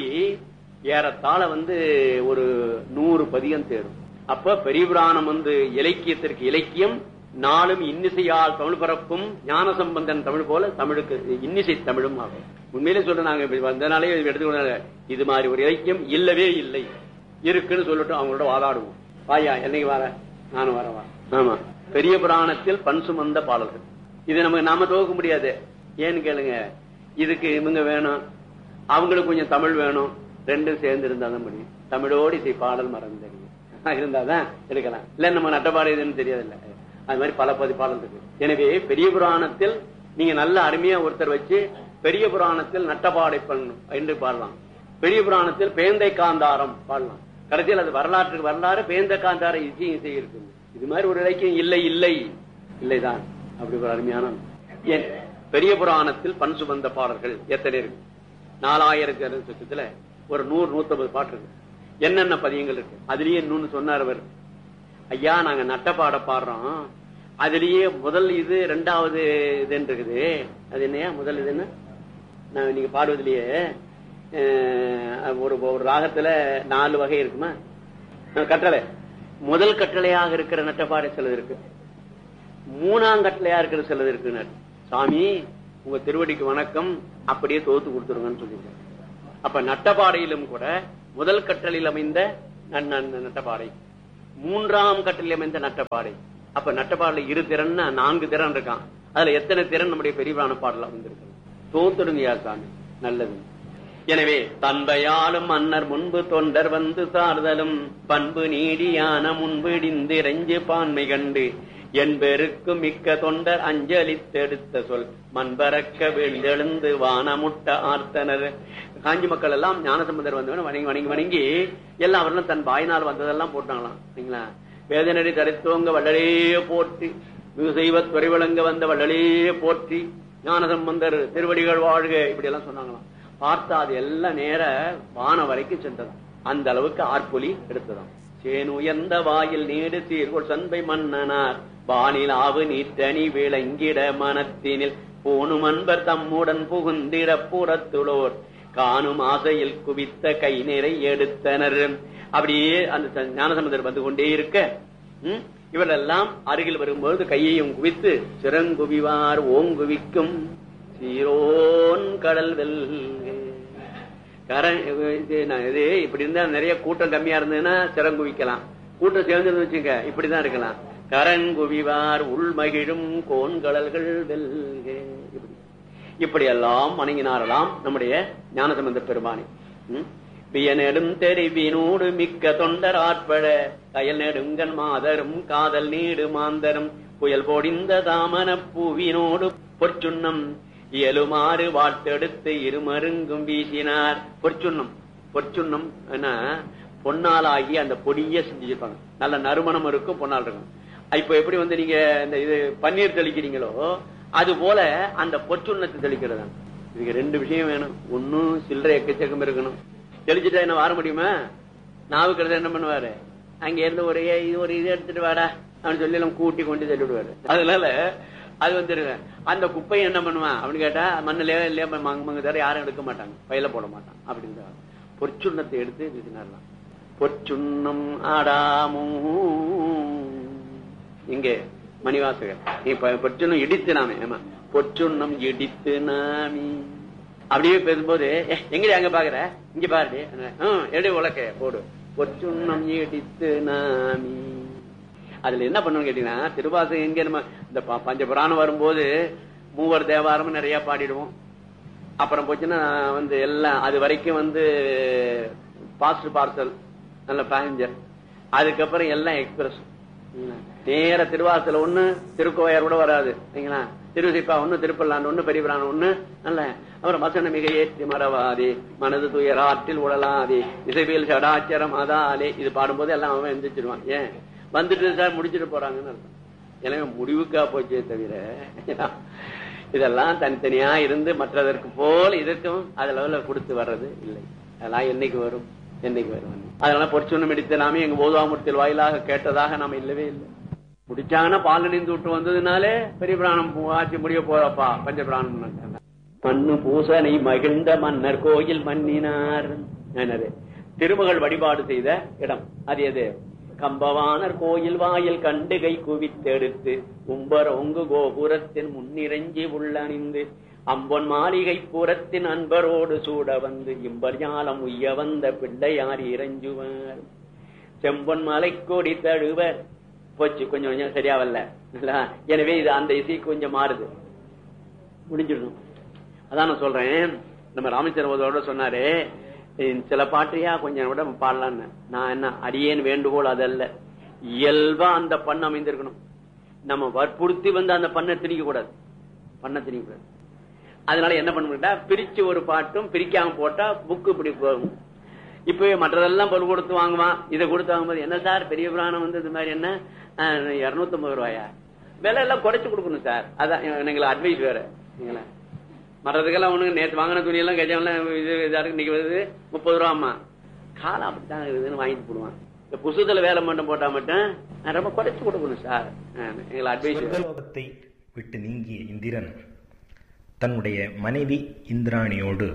ஏறத்தாழ வந்து ஒரு நூறு பதியம் தேரும் அப்ப பெரிய புராணம் வந்து இலக்கியத்திற்கு இலக்கியம் நாளும் இன்னிசையால் தமிழ் பரப்பும் ஞானசம்பந்தன் தமிழ் போல தமிழுக்கு இன்னிசை தமிழும் ஆகும் உண்மையிலே சொல்ற நாங்க இப்படி வந்தனாலே இது எடுத்துக்கொண்டாங்க இது மாதிரி ஒரு இலக்கியம் இல்லவே இல்லை இருக்குன்னு சொல்லிட்டு அவங்களோட வாதாடுவோம் வாயா என்னைக்கு வர நானும் வரேன் வா ஆமா பெரிய புராணத்தில் பண் சுமந்த பாடல்கள் இது நமக்கு நாம துவக்க முடியாது ஏன்னு கேளுங்க இதுக்கு இவங்க வேணும் அவங்களுக்கு கொஞ்சம் தமிழ் வேணும் ரெண்டும் சேர்ந்து இருந்தாதான் முடியும் தமிழோடு இசை பாடல் மறந்து தெரியும் இருந்தாதான் எடுக்கலாம் இல்ல நம்ம நட்டப்பாடு எதுன்னு தெரியாதுல்ல அது மாதிரி பல பதி பாடல் இருக்கு எனவே பெரிய புராணத்தில் நீங்க நல்ல அருமையா ஒருத்தர் வச்சு பெரிய புராணத்தில் நட்டப்பாடை பண்ணணும் என்று பாடலாம் பெரிய புராணத்தில் பேந்தை காந்தாரம் பாடலாம் கடைசியில் அது வரலாற்றுக்கு வரலாறு பேந்த காந்தார இசை இசை இருக்கு இது மாதிரி ஒரு இலக்கியம் இல்லை இல்லை இல்லைதான் அப்படி ஒரு அருமையான ஏன் பெரிய புராணத்தில் பண் சுமந்த பாடல்கள் எத்தனை இருக்கு நாலாயிரத்தி அறுபது லட்சத்துல ஒரு நூறு நூத்தம்பது பாட்டு இருக்கு என்னென்ன பதியங்கள் இருக்கு அதுலயே இன்னொன்னு சொன்னார் அவர் ஐயா நாங்க நட்டப்பாட பாடுறோம் அதுலயே முதல் இது ரெண்டாவது இதுன்னு இருக்குது அது என்னையா முதல் இது என்ன நான் நீங்க பாடுவதிலேயே அஹ், ஒரு ஒரு ராகத்துல நாலு வகை இருக்குமா அஹ், கட்டளை முதல் கட்டளையாக இருக்கிற நட்டப்பாடை சிலது இருக்கு மூணாம் கட்டளையா இருக்கிற சிலது இருக்குன்னு சாமி உங்க திருவடிக்கு வணக்கம் அப்படியே தோத்து கொடுத்துருங்கன்னு சொல்லியிருக்காரு அப்ப நட்டப்பாடையிலும் கூட முதல் கட்டளையில் அமைந்த நன்- நன்- நட்டப்பாடை மூன்றாம் கட்டளையில் அமைந்த நட்டப்பாடை அப்ப நட்டப்பாடல இரு திறன் நான்கு திறன் இருக்கான் அதுல எத்தனை திறன் நம்முடைய பெரியவான பாடல வந்திருக்கு தோத்துடுங்கயா சாமி நல்லது எனவே தந்தையாலும் மன்னர் முன்பு தொண்டர் வந்து சார்தலும் பண்பு நீடியான முன்பிடிந்து இறைஞ்சு பான்மை கண்டு என்பெருக்கு மிக்க தொண்டர் அஞ்சலித்தெடுத்த சொல் மண்பறக்க வீழ்ந்தெழுந்து வானமுட்ட ஆர்த்தனர் காஞ்சி மக்கள் எல்லாம் ஞானசம்பந்தர் வந்தவன வணங்கி வணங்கி வணங்கி எல்லாம் அவர்களும் தன் வாயினால் வந்ததெல்லாம் போட்டாங்களாம் சரிங்களா வேதனடி தரித்துவங்க வள்ளலே போற்றி மிகு செய்வ துறை விளங்க வந்த வள்ளலே போற்றி ஞானசம்பந்தர் திருவடிகள் வாழ்க இப்படி எல்லாம் சொன்னாங்களாம் பார்த்தா அது எல்லாம் நேர வானம் வரைக்கும் சென்றதாம் அந்த அளவுக்கு ஆர்ப்பொலி எடுத்ததாம் சேனுயர்ந்த வாயில் நீடு சீர்கொள் சந்தை மன்னனார் வானில் ஆவு நீட்டணி விளங்கிட மனத்தினில் போனும் அன்பர் தம்முடன் புகுந்திட புறத்துளோர் காணும் ஆசையில் குவித்த கை நிறை எடுத்தனர் அப்படியே அந்த ச- ஞானசம்பந்தர் வந்து கொண்டே இருக்க ம், இவரெல்லாம் அருகில் வரும்பொழுது கையையும் குவித்து சிறங்குவிவார் ஓங்குவிக்கும் சீரோன் கடல் வெல்க கரண் இது நான் இது இப்படி இருந்தா நிறைய கூட்டம் கம்மியா இருந்ததுன்னா சிறங்குவிக்கலாம் கூட்டம் சேர்ந்து வச்சுங்க இப்படிதான் இருக்கலாம் கரங்குவிவார் உள்மகிழும் கோண்கடல்கள் வெல்க இப்படி இப்படி எல்லாம் வணங்கினாரலாம் நம்முடைய ஞானசம்பந்த பெருமானி ம்? வியனெடும் தெரிவினோடு மிக்க தொண்டர் ஆட்பட கயல் நெடுங்கன் மாதரும் காதல் நீடு மாந்தரும் புயல் பொடிந்த தாமன பூவினோடு பொற்சுண்ணம் இயலுமாறு வாட்டெடுத்து இருமருங்கும் வீசினார் பொற்சுண்ணம் பொற்சுண்ணம் என்ன பொன்னாலாகி அந்த பொடிய செஞ்சுப்பாங்க நல்ல நறுமணம் இருக்கும் பொன்னால் இருக்கும் இப்ப எப்படி வந்து நீங்க இந்த இது பன்னீர் தெளிக்கிறீங்களோ அது போல அந்த பொற்றுண்ணத்தை தெளிக்கிறது இதுக்கு ரெண்டு விஷயம் வேணும் ஒன்னும் சில்லறை எக்கச்சக்கம் இருக்கணும் தெளிச்சுட்டா என்ன வர முடியுமா நாவுக்கிறது என்ன பண்ணுவாரு அங்க இருந்து ஒரு இது ஒரு இது எடுத்துட்டு வாடா அப்படின்னு சொல்லி எல்லாம் கூட்டி கொண்டு தள்ளி விடுவாரு அதனால அது வந்துருங்க அந்த குப்பையை என்ன பண்ணுவான் அப்படின்னு கேட்டா மண்ணிலே இல்லையா மங்க மங்க தர யாரும் எடுக்க மாட்டாங்க பையில போட மாட்டான் அப்படின்னு பொற்சுண்ணத்தை எடுத்து வீசினார்லாம் பொற்சுண்ணம் ஆடாமோ இங்க மணிவாசகர் இப்ப பொற்றுண்ணம் இடித்து நாமே ஆமா பொற்றுண்ணம் இடித்து நாமி அப்படியே பேசும்போது "ஏ, எங்கடி அங்க பாக்குற இங்க பாருடி ஹம், எடு உலக்க போடு பொற்றுண்ணம் இடித்து நாமி அதுல என்ன பண்ணணும் கேட்டீங்கன்னா திருவாசகம் எங்க நம்ம இந்த ப- பஞ்சபுராணம் வரும்போது மூவர் தேவாரமும் நிறைய பாடிடுவோம் அப்புறம் போச்சுன்னா வந்து எல்லாம் அது வரைக்கும் வந்து பாஸ்ட் பார்சல் நல்ல பேசஞ்சர் அதுக்கப்புறம் எல்லாம் எக்ஸ்பிரஸ் நேர திருவாசல ஒண்ணு திருக்கோயார் கூட வராது சரிங்களா திருவிசைப்பா ஒண்ணு திருப்பல்லாண்டு ஒண்ணு பெரியபிரான் ஒண்ணு நல்ல அப்புறம் வசன மிக ஏற்றி மறவாதே மனது துயர் ஆற்றில் உடலாதே இசைவியல் சடாச்சரம் அதாலே இது பாடும்போது எல்லாம் அவன் எந்திரிச்சிருவான் ஏன் வந்துட்டு சார் முடிச்சிட்டு போறாங்கன்னு அர்த்தம் எனவே முடிவுக்கா போச்சே தவிர இதெல்லாம் தனித்தனியா இருந்து மற்றதற்கு போல் இதற்கும் அதுல கொடுத்து வர்றது இல்லை அதெல்லாம் என்னைக்கு வரும் என்னைக்கு வரும் அதனால பொற்சுண்ணம் எடுத்து நாமே எங்க போதுவாமூர்த்தியில் வாயிலாக கேட்டதாக நாம இல்லவே இல்லை முடிச்சாங்கன்னா பால் நினைந்து விட்டு வந்ததுனாலே பெரிய பிராணம் ஆட்சி முடிய போறப்பா பஞ்ச பிராணம் மண்ணு பூசனை மகிழ்ந்த மன்னர் கோயில் மன்னினார் என்னது திருமகள் வழிபாடு செய்த இடம் அது எது கம்பவாணர் கோயில் வாயில் கண்டு கை குவித்தெடுத்து உம்பர் ஒங்கு கோபுரத்தின் முன்னிறஞ்சி உள்ளணிந்து அம்பொன் மாளிகை புறத்தின் அன்பரோடு சூட வந்து இம்பர் ஞாலம் உய்ய வந்த பிள்ளையார் இறைஞ்சுவார் செம்பொன் மலை கொடி தழுவ போச்சு கொஞ்சம் கொஞ்சம் சரியா வரல இல்ல? எனவே இது அந்த இசை கொஞ்சம் மாறுது முடிஞ்சிடணும் அதான் நான் சொல்றேன் நம்ம ராமச்சந்திரபோதோட சொன்னாரு "இந்த சில பாட்டையா கொஞ்சம் விட பாடலான்னு நான் என்ன அடியேன் வேண்டுகோள் அதல்ல இயல்பா அந்த பண்ண அமைந்திருக்கணும் நம்ம வற்புறுத்தி வந்து அந்த பண்ணை திணிக்க கூடாது பண்ண திணிக்க கூடாது அதனால என்ன பண்ண பிரிச்சு ஒரு பாட்டும் பிரிக்காம போட்டா புக்கு இப்படி போகும் இப்பவே மற்றதெல்லாம் பொருள் கொடுத்து வாங்குவான் இதை கொடுத்து வாங்கும்போது என்ன சார் பெரிய புராணம் வந்து இது மாதிரி என்ன இருநூத்தி ஐம்பது ரூபாயா விலை எல்லாம் குறைச்சு கொடுக்கணும் சார் அதான் எங்களை அட்வைஸ் வேற நீங்களா மற்றதுக்கெல்லாம் ஒண்ணு நேற்று வாங்கின துணி எல்லாம் கஜம்லாம் இது இதா இருக்கு இன்னைக்கு வருது முப்பது ரூபாமா காலம் அப்படித்தான் இருக்குதுன்னு வாங்கிட்டு போடுவான் இந்த புசுத்துல வேலை மட்டும் போட்டா மட்டும் நான் ரொம்ப குறைச்சு கொடுக்கணும் சார் எங்களை அட்வைஸ் சொர்க்கலோகத்தை விட்டு நீங்கிய இந்திரன் தன்னுடைய மனைவி இந்திராணியோடு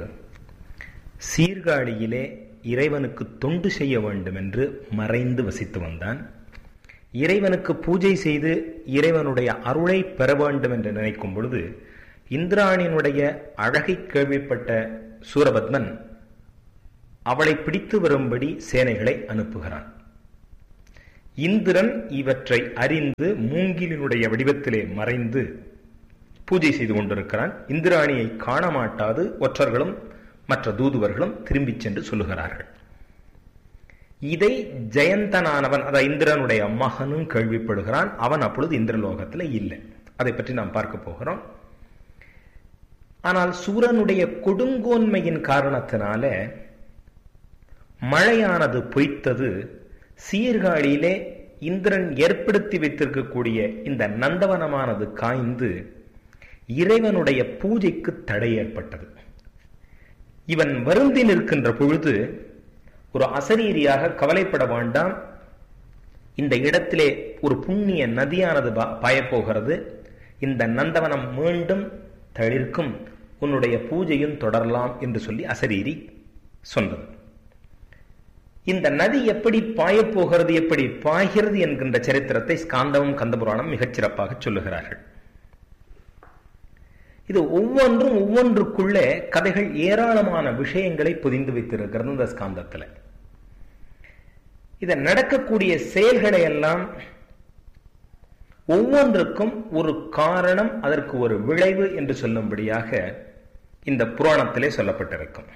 சீர்காழியிலே இறைவனுக்கு தொண்டு செய்ய வேண்டும் என்று மறைந்து வசித்து வந்தான் இறைவனுக்கு பூஜை செய்து இறைவனுடைய அருளை பெற வேண்டும் என்று நினைக்கும் பொழுது இந்திராணியினுடைய அழகை கேள்விப்பட்ட சூரபத்மன் அவளை பிடித்து வரும்படி சேனைகளை அனுப்புகிறான் இந்திரன் இவற்றை அறிந்து மூங்கிலினுடைய வடிவத்திலே மறைந்து பூஜை செய்து கொண்டிருக்கிறான் இந்திராணியை காண மாட்டாது ஒற்றர்களும் மற்ற தூதுவர்களும் திரும்பிச் சென்று சொல்லுகிறார்கள் இதை ஜெயந்தனானவன் அதாவது இந்திரனுடைய மகனும் கேள்விப்படுகிறான் அவன் அப்பொழுது இந்திரலோகத்தில் இல்லை அதை பற்றி நாம் பார்க்க போகிறோம் ஆனால் சூரனுடைய கொடுங்கோன்மையின் காரணத்தினால மழையானது பொய்த்தது சீர்காழியிலே இந்திரன் ஏற்படுத்தி வைத்திருக்கக்கூடிய இந்த நந்தவனமானது காய்ந்து இறைவனுடைய பூஜைக்கு தடை ஏற்பட்டது இவன் வருந்தி நிற்கின்ற பொழுது ஒரு அசரீரியாக கவலைப்பட வேண்டாம் இந்த இடத்திலே ஒரு புண்ணிய நதியானது பா- பாயப்போகிறது இந்த நந்தவனம் மீண்டும் தளிர்க்கும் உன்னுடைய பூஜையும் தொடரலாம் என்று சொல்லி அசரீரி சொன்னது இந்த நதி எப்படி பாயப் போகிறது எப்படி பாய்கிறது என்கின்ற சரித்திரத்தை ஸ்காந்தமும் கந்தபுராணம் மிகச் சிறப்பாக சொல்லுகிறார்கள் இது ஒவ்வொன்றும் ஒவ்வொன்றுக்குள்ளே கதைகள் ஏராளமான விஷயங்களை பொதிந்து வைத்திருக்கிறது இந்த ஸ்காந்தத்துல இத நடக்கக்கூடிய செயல்களை எல்லாம் ஒவ்வொன்றுக்கும் ஒரு காரணம் அதற்கு ஒரு விளைவு என்று சொல்லும்படியாக இந்த புராணத்திலே சொல்லப்பட்டிருக்கும்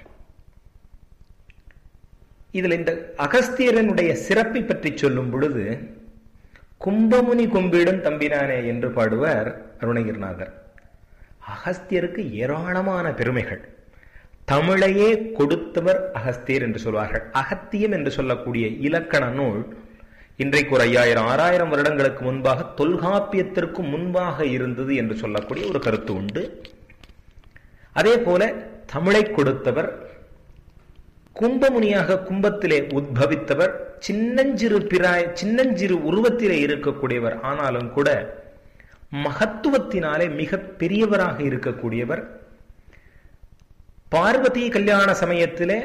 இதில் இந்த அகஸ்தியரனுடைய சிறப்பை பற்றி சொல்லும் பொழுது கும்பமுனி கும்பிடும் தம்பினானே என்று பாடுவார் அருணகிரிநாதர் அகஸ்தியருக்கு ஏராளமான பெருமைகள் தமிழையே கொடுத்தவர் அகஸ்தியர் என்று சொல்வார்கள் அகத்தியம் என்று சொல்லக்கூடிய இலக்கண நூல் இன்றைக்கு ஒரு ஐயாயிரம் ஆறாயிரம் வருடங்களுக்கு முன்பாக தொல்காப்பியத்திற்கு முன்பாக இருந்தது என்று சொல்லக்கூடிய ஒரு கருத்து உண்டு அதே போல தமிழை கொடுத்தவர் கும்பமுனியாக கும்பத்திலே உத்பவித்தவர் சின்னஞ்சிறு பிராய் சின்னஞ்சிறு உருவத்திலே இருக்கக்கூடியவர் ஆனாலும் கூட மகத்துவத்தினாலே மிக பெரியவராக இருக்கக்கூடியவர் பார்வதி கல்யாண சமயத்திலே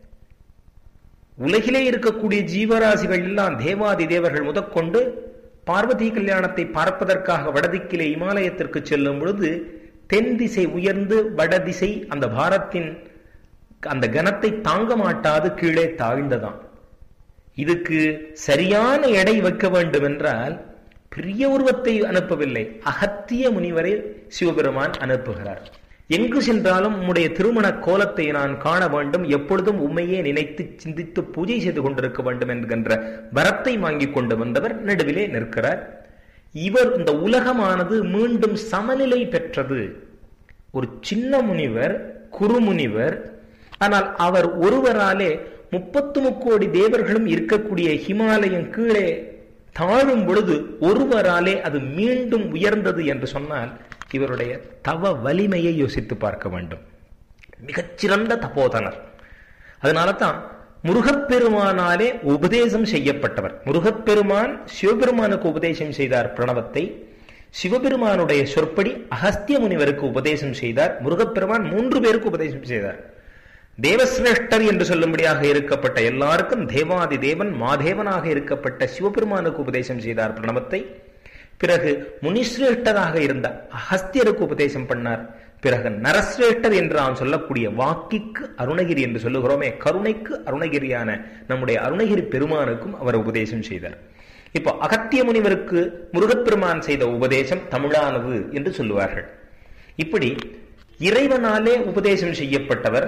உலகிலே இருக்கக்கூடிய ஜீவராசிகள் எல்லாம் தேவாதி தேவர்கள் முதற்கொண்டு பார்வதி கல்யாணத்தை பார்ப்பதற்காக வடதிக்கிலே இமாலயத்திற்கு செல்லும் பொழுது தென் திசை உயர்ந்து வடதிசை அந்த பாரத்தின் அந்த கனத்தை தாங்க மாட்டாது கீழே தாழ்ந்ததாம் இதுக்கு சரியான எடை வைக்க வேண்டும் என்றால் பெரிய உருவத்தை அனுப்பவில்லை அகத்திய முனிவரை சிவபெருமான் அனுப்புகிறார் எங்கு சென்றாலும் உம்முடைய திருமண கோலத்தை நான் காண வேண்டும் எப்பொழுதும் உண்மையே நினைத்து சிந்தித்து பூஜை செய்து கொண்டிருக்க வேண்டும் என்கின்ற வரத்தை வாங்கி கொண்டு வந்தவர் நடுவிலே நிற்கிறார் இவர் இந்த உலகமானது மீண்டும் சமநிலை பெற்றது ஒரு சின்ன முனிவர் குருமுனிவர் ஆனால் அவர் ஒருவராலே முப்பத்து முக்கோடி தேவர்களும் இருக்கக்கூடிய ஹிமாலயம் கீழே தாழும் பொழுது ஒருவராலே அது மீண்டும் உயர்ந்தது என்று சொன்னால் இவருடைய தவ வலிமையை யோசித்து பார்க்க வேண்டும் மிகச்சிறந்த தபோதனர் அதனால தான் முருகப்பெருமானாலே உபதேசம் செய்யப்பட்டவர் முருகப்பெருமான் சிவபெருமானுக்கு உபதேசம் செய்தார் பிரணவத்தை சிவபெருமானுடைய சொற்படி அகஸ்திய முனிவருக்கு உபதேசம் செய்தார் முருகப்பெருமான் மூன்று பேருக்கு உபதேசம் செய்தார் தேவசிரேஷ்டர் என்று சொல்லும்படியாக இருக்கப்பட்ட எல்லாருக்கும் தேவாதி தேவன் மாதேவனாக இருக்கப்பட்ட சிவபெருமானுக்கு உபதேசம் செய்தார் பிரணவத்தை பிறகு முனிசிரேஷ்டராக இருந்த அகஸ்தியருக்கு உபதேசம் பண்ணார் பிறகு நரசிரேஷ்டர் என்று நாம் சொல்லக்கூடிய வாக்கிக்கு அருணகிரி என்று சொல்லுகிறோமே கருணைக்கு அருணகிரியான நம்முடைய அருணகிரி பெருமானுக்கும் அவர் உபதேசம் செய்தார் இப்போ அகத்திய முனிவருக்கு முருகப்பெருமான் செய்த உபதேசம் தமிழானது என்று சொல்லுவார்கள் இப்படி இறைவனாலே உபதேசம் செய்யப்பட்டவர்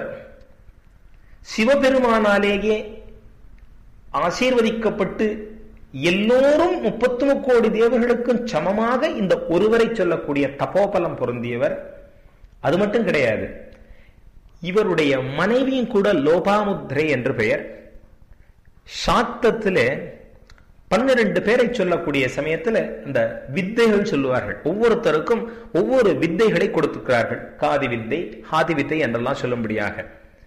சிவபெருமானாலேயே ஆசீர்வதிக்கப்பட்டு எல்லோரும் முப்பத்து முக்கோடி தேவர்களுக்கும் சமமாக இந்த ஒருவரை சொல்லக்கூடிய தபோபலம் பொருந்தியவர் அது மட்டும் கிடையாது இவருடைய மனைவியும் கூட லோபாமுத்ரே என்று பெயர் சாத்தத்திலே பன்னிரண்டு பேரை சொல்லக்கூடிய சமயத்துல இந்த வித்தைகள் சொல்லுவார்கள் ஒவ்வொருத்தருக்கும் ஒவ்வொரு வித்தைகளை கொடுத்துக்கிறார்கள் காதி வித்தை ஹாதி வித்தை என்றெல்லாம் சொல்லும்படியாக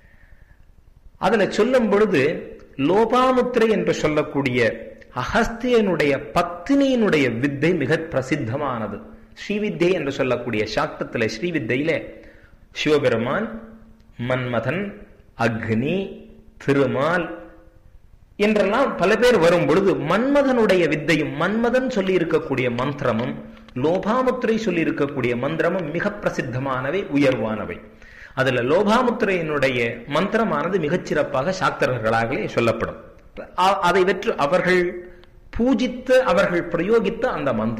அதுல சொல்லும் பொழுது லோபாமுத்திரை என்று சொல்லக்கூடிய அகஸ்தியனுடைய பத்தினியினுடைய வித்தை மிக பிரசித்தமானது ஸ்ரீவித்தை என்று சொல்லக்கூடிய சாக்தத்துல ஸ்ரீவித்தையில சிவபெருமான் மன்மதன் அக்னி திருமால் என்றெல்லாம் பல பேர் வரும் பொழுது மன்மதனுடைய வித்தையும் மன்மதன் சொல்லி இருக்கக்கூடிய மந்திரமும் லோபாமுத்திரை சொல்லி இருக்கக்கூடிய மந்திரமும் மிக பிரசித்தமானவை உயர்வானவை அதுல லோபாமுத்திரையினுடைய மந்திரமானது மிகச்சிறப்பாக சாக்தர்களாகவே சொல்லப்படும் அதை வெற்று அவர்கள் பூஜித்து அவர்கள் பிரயோகித்த அந்த மந்திரம்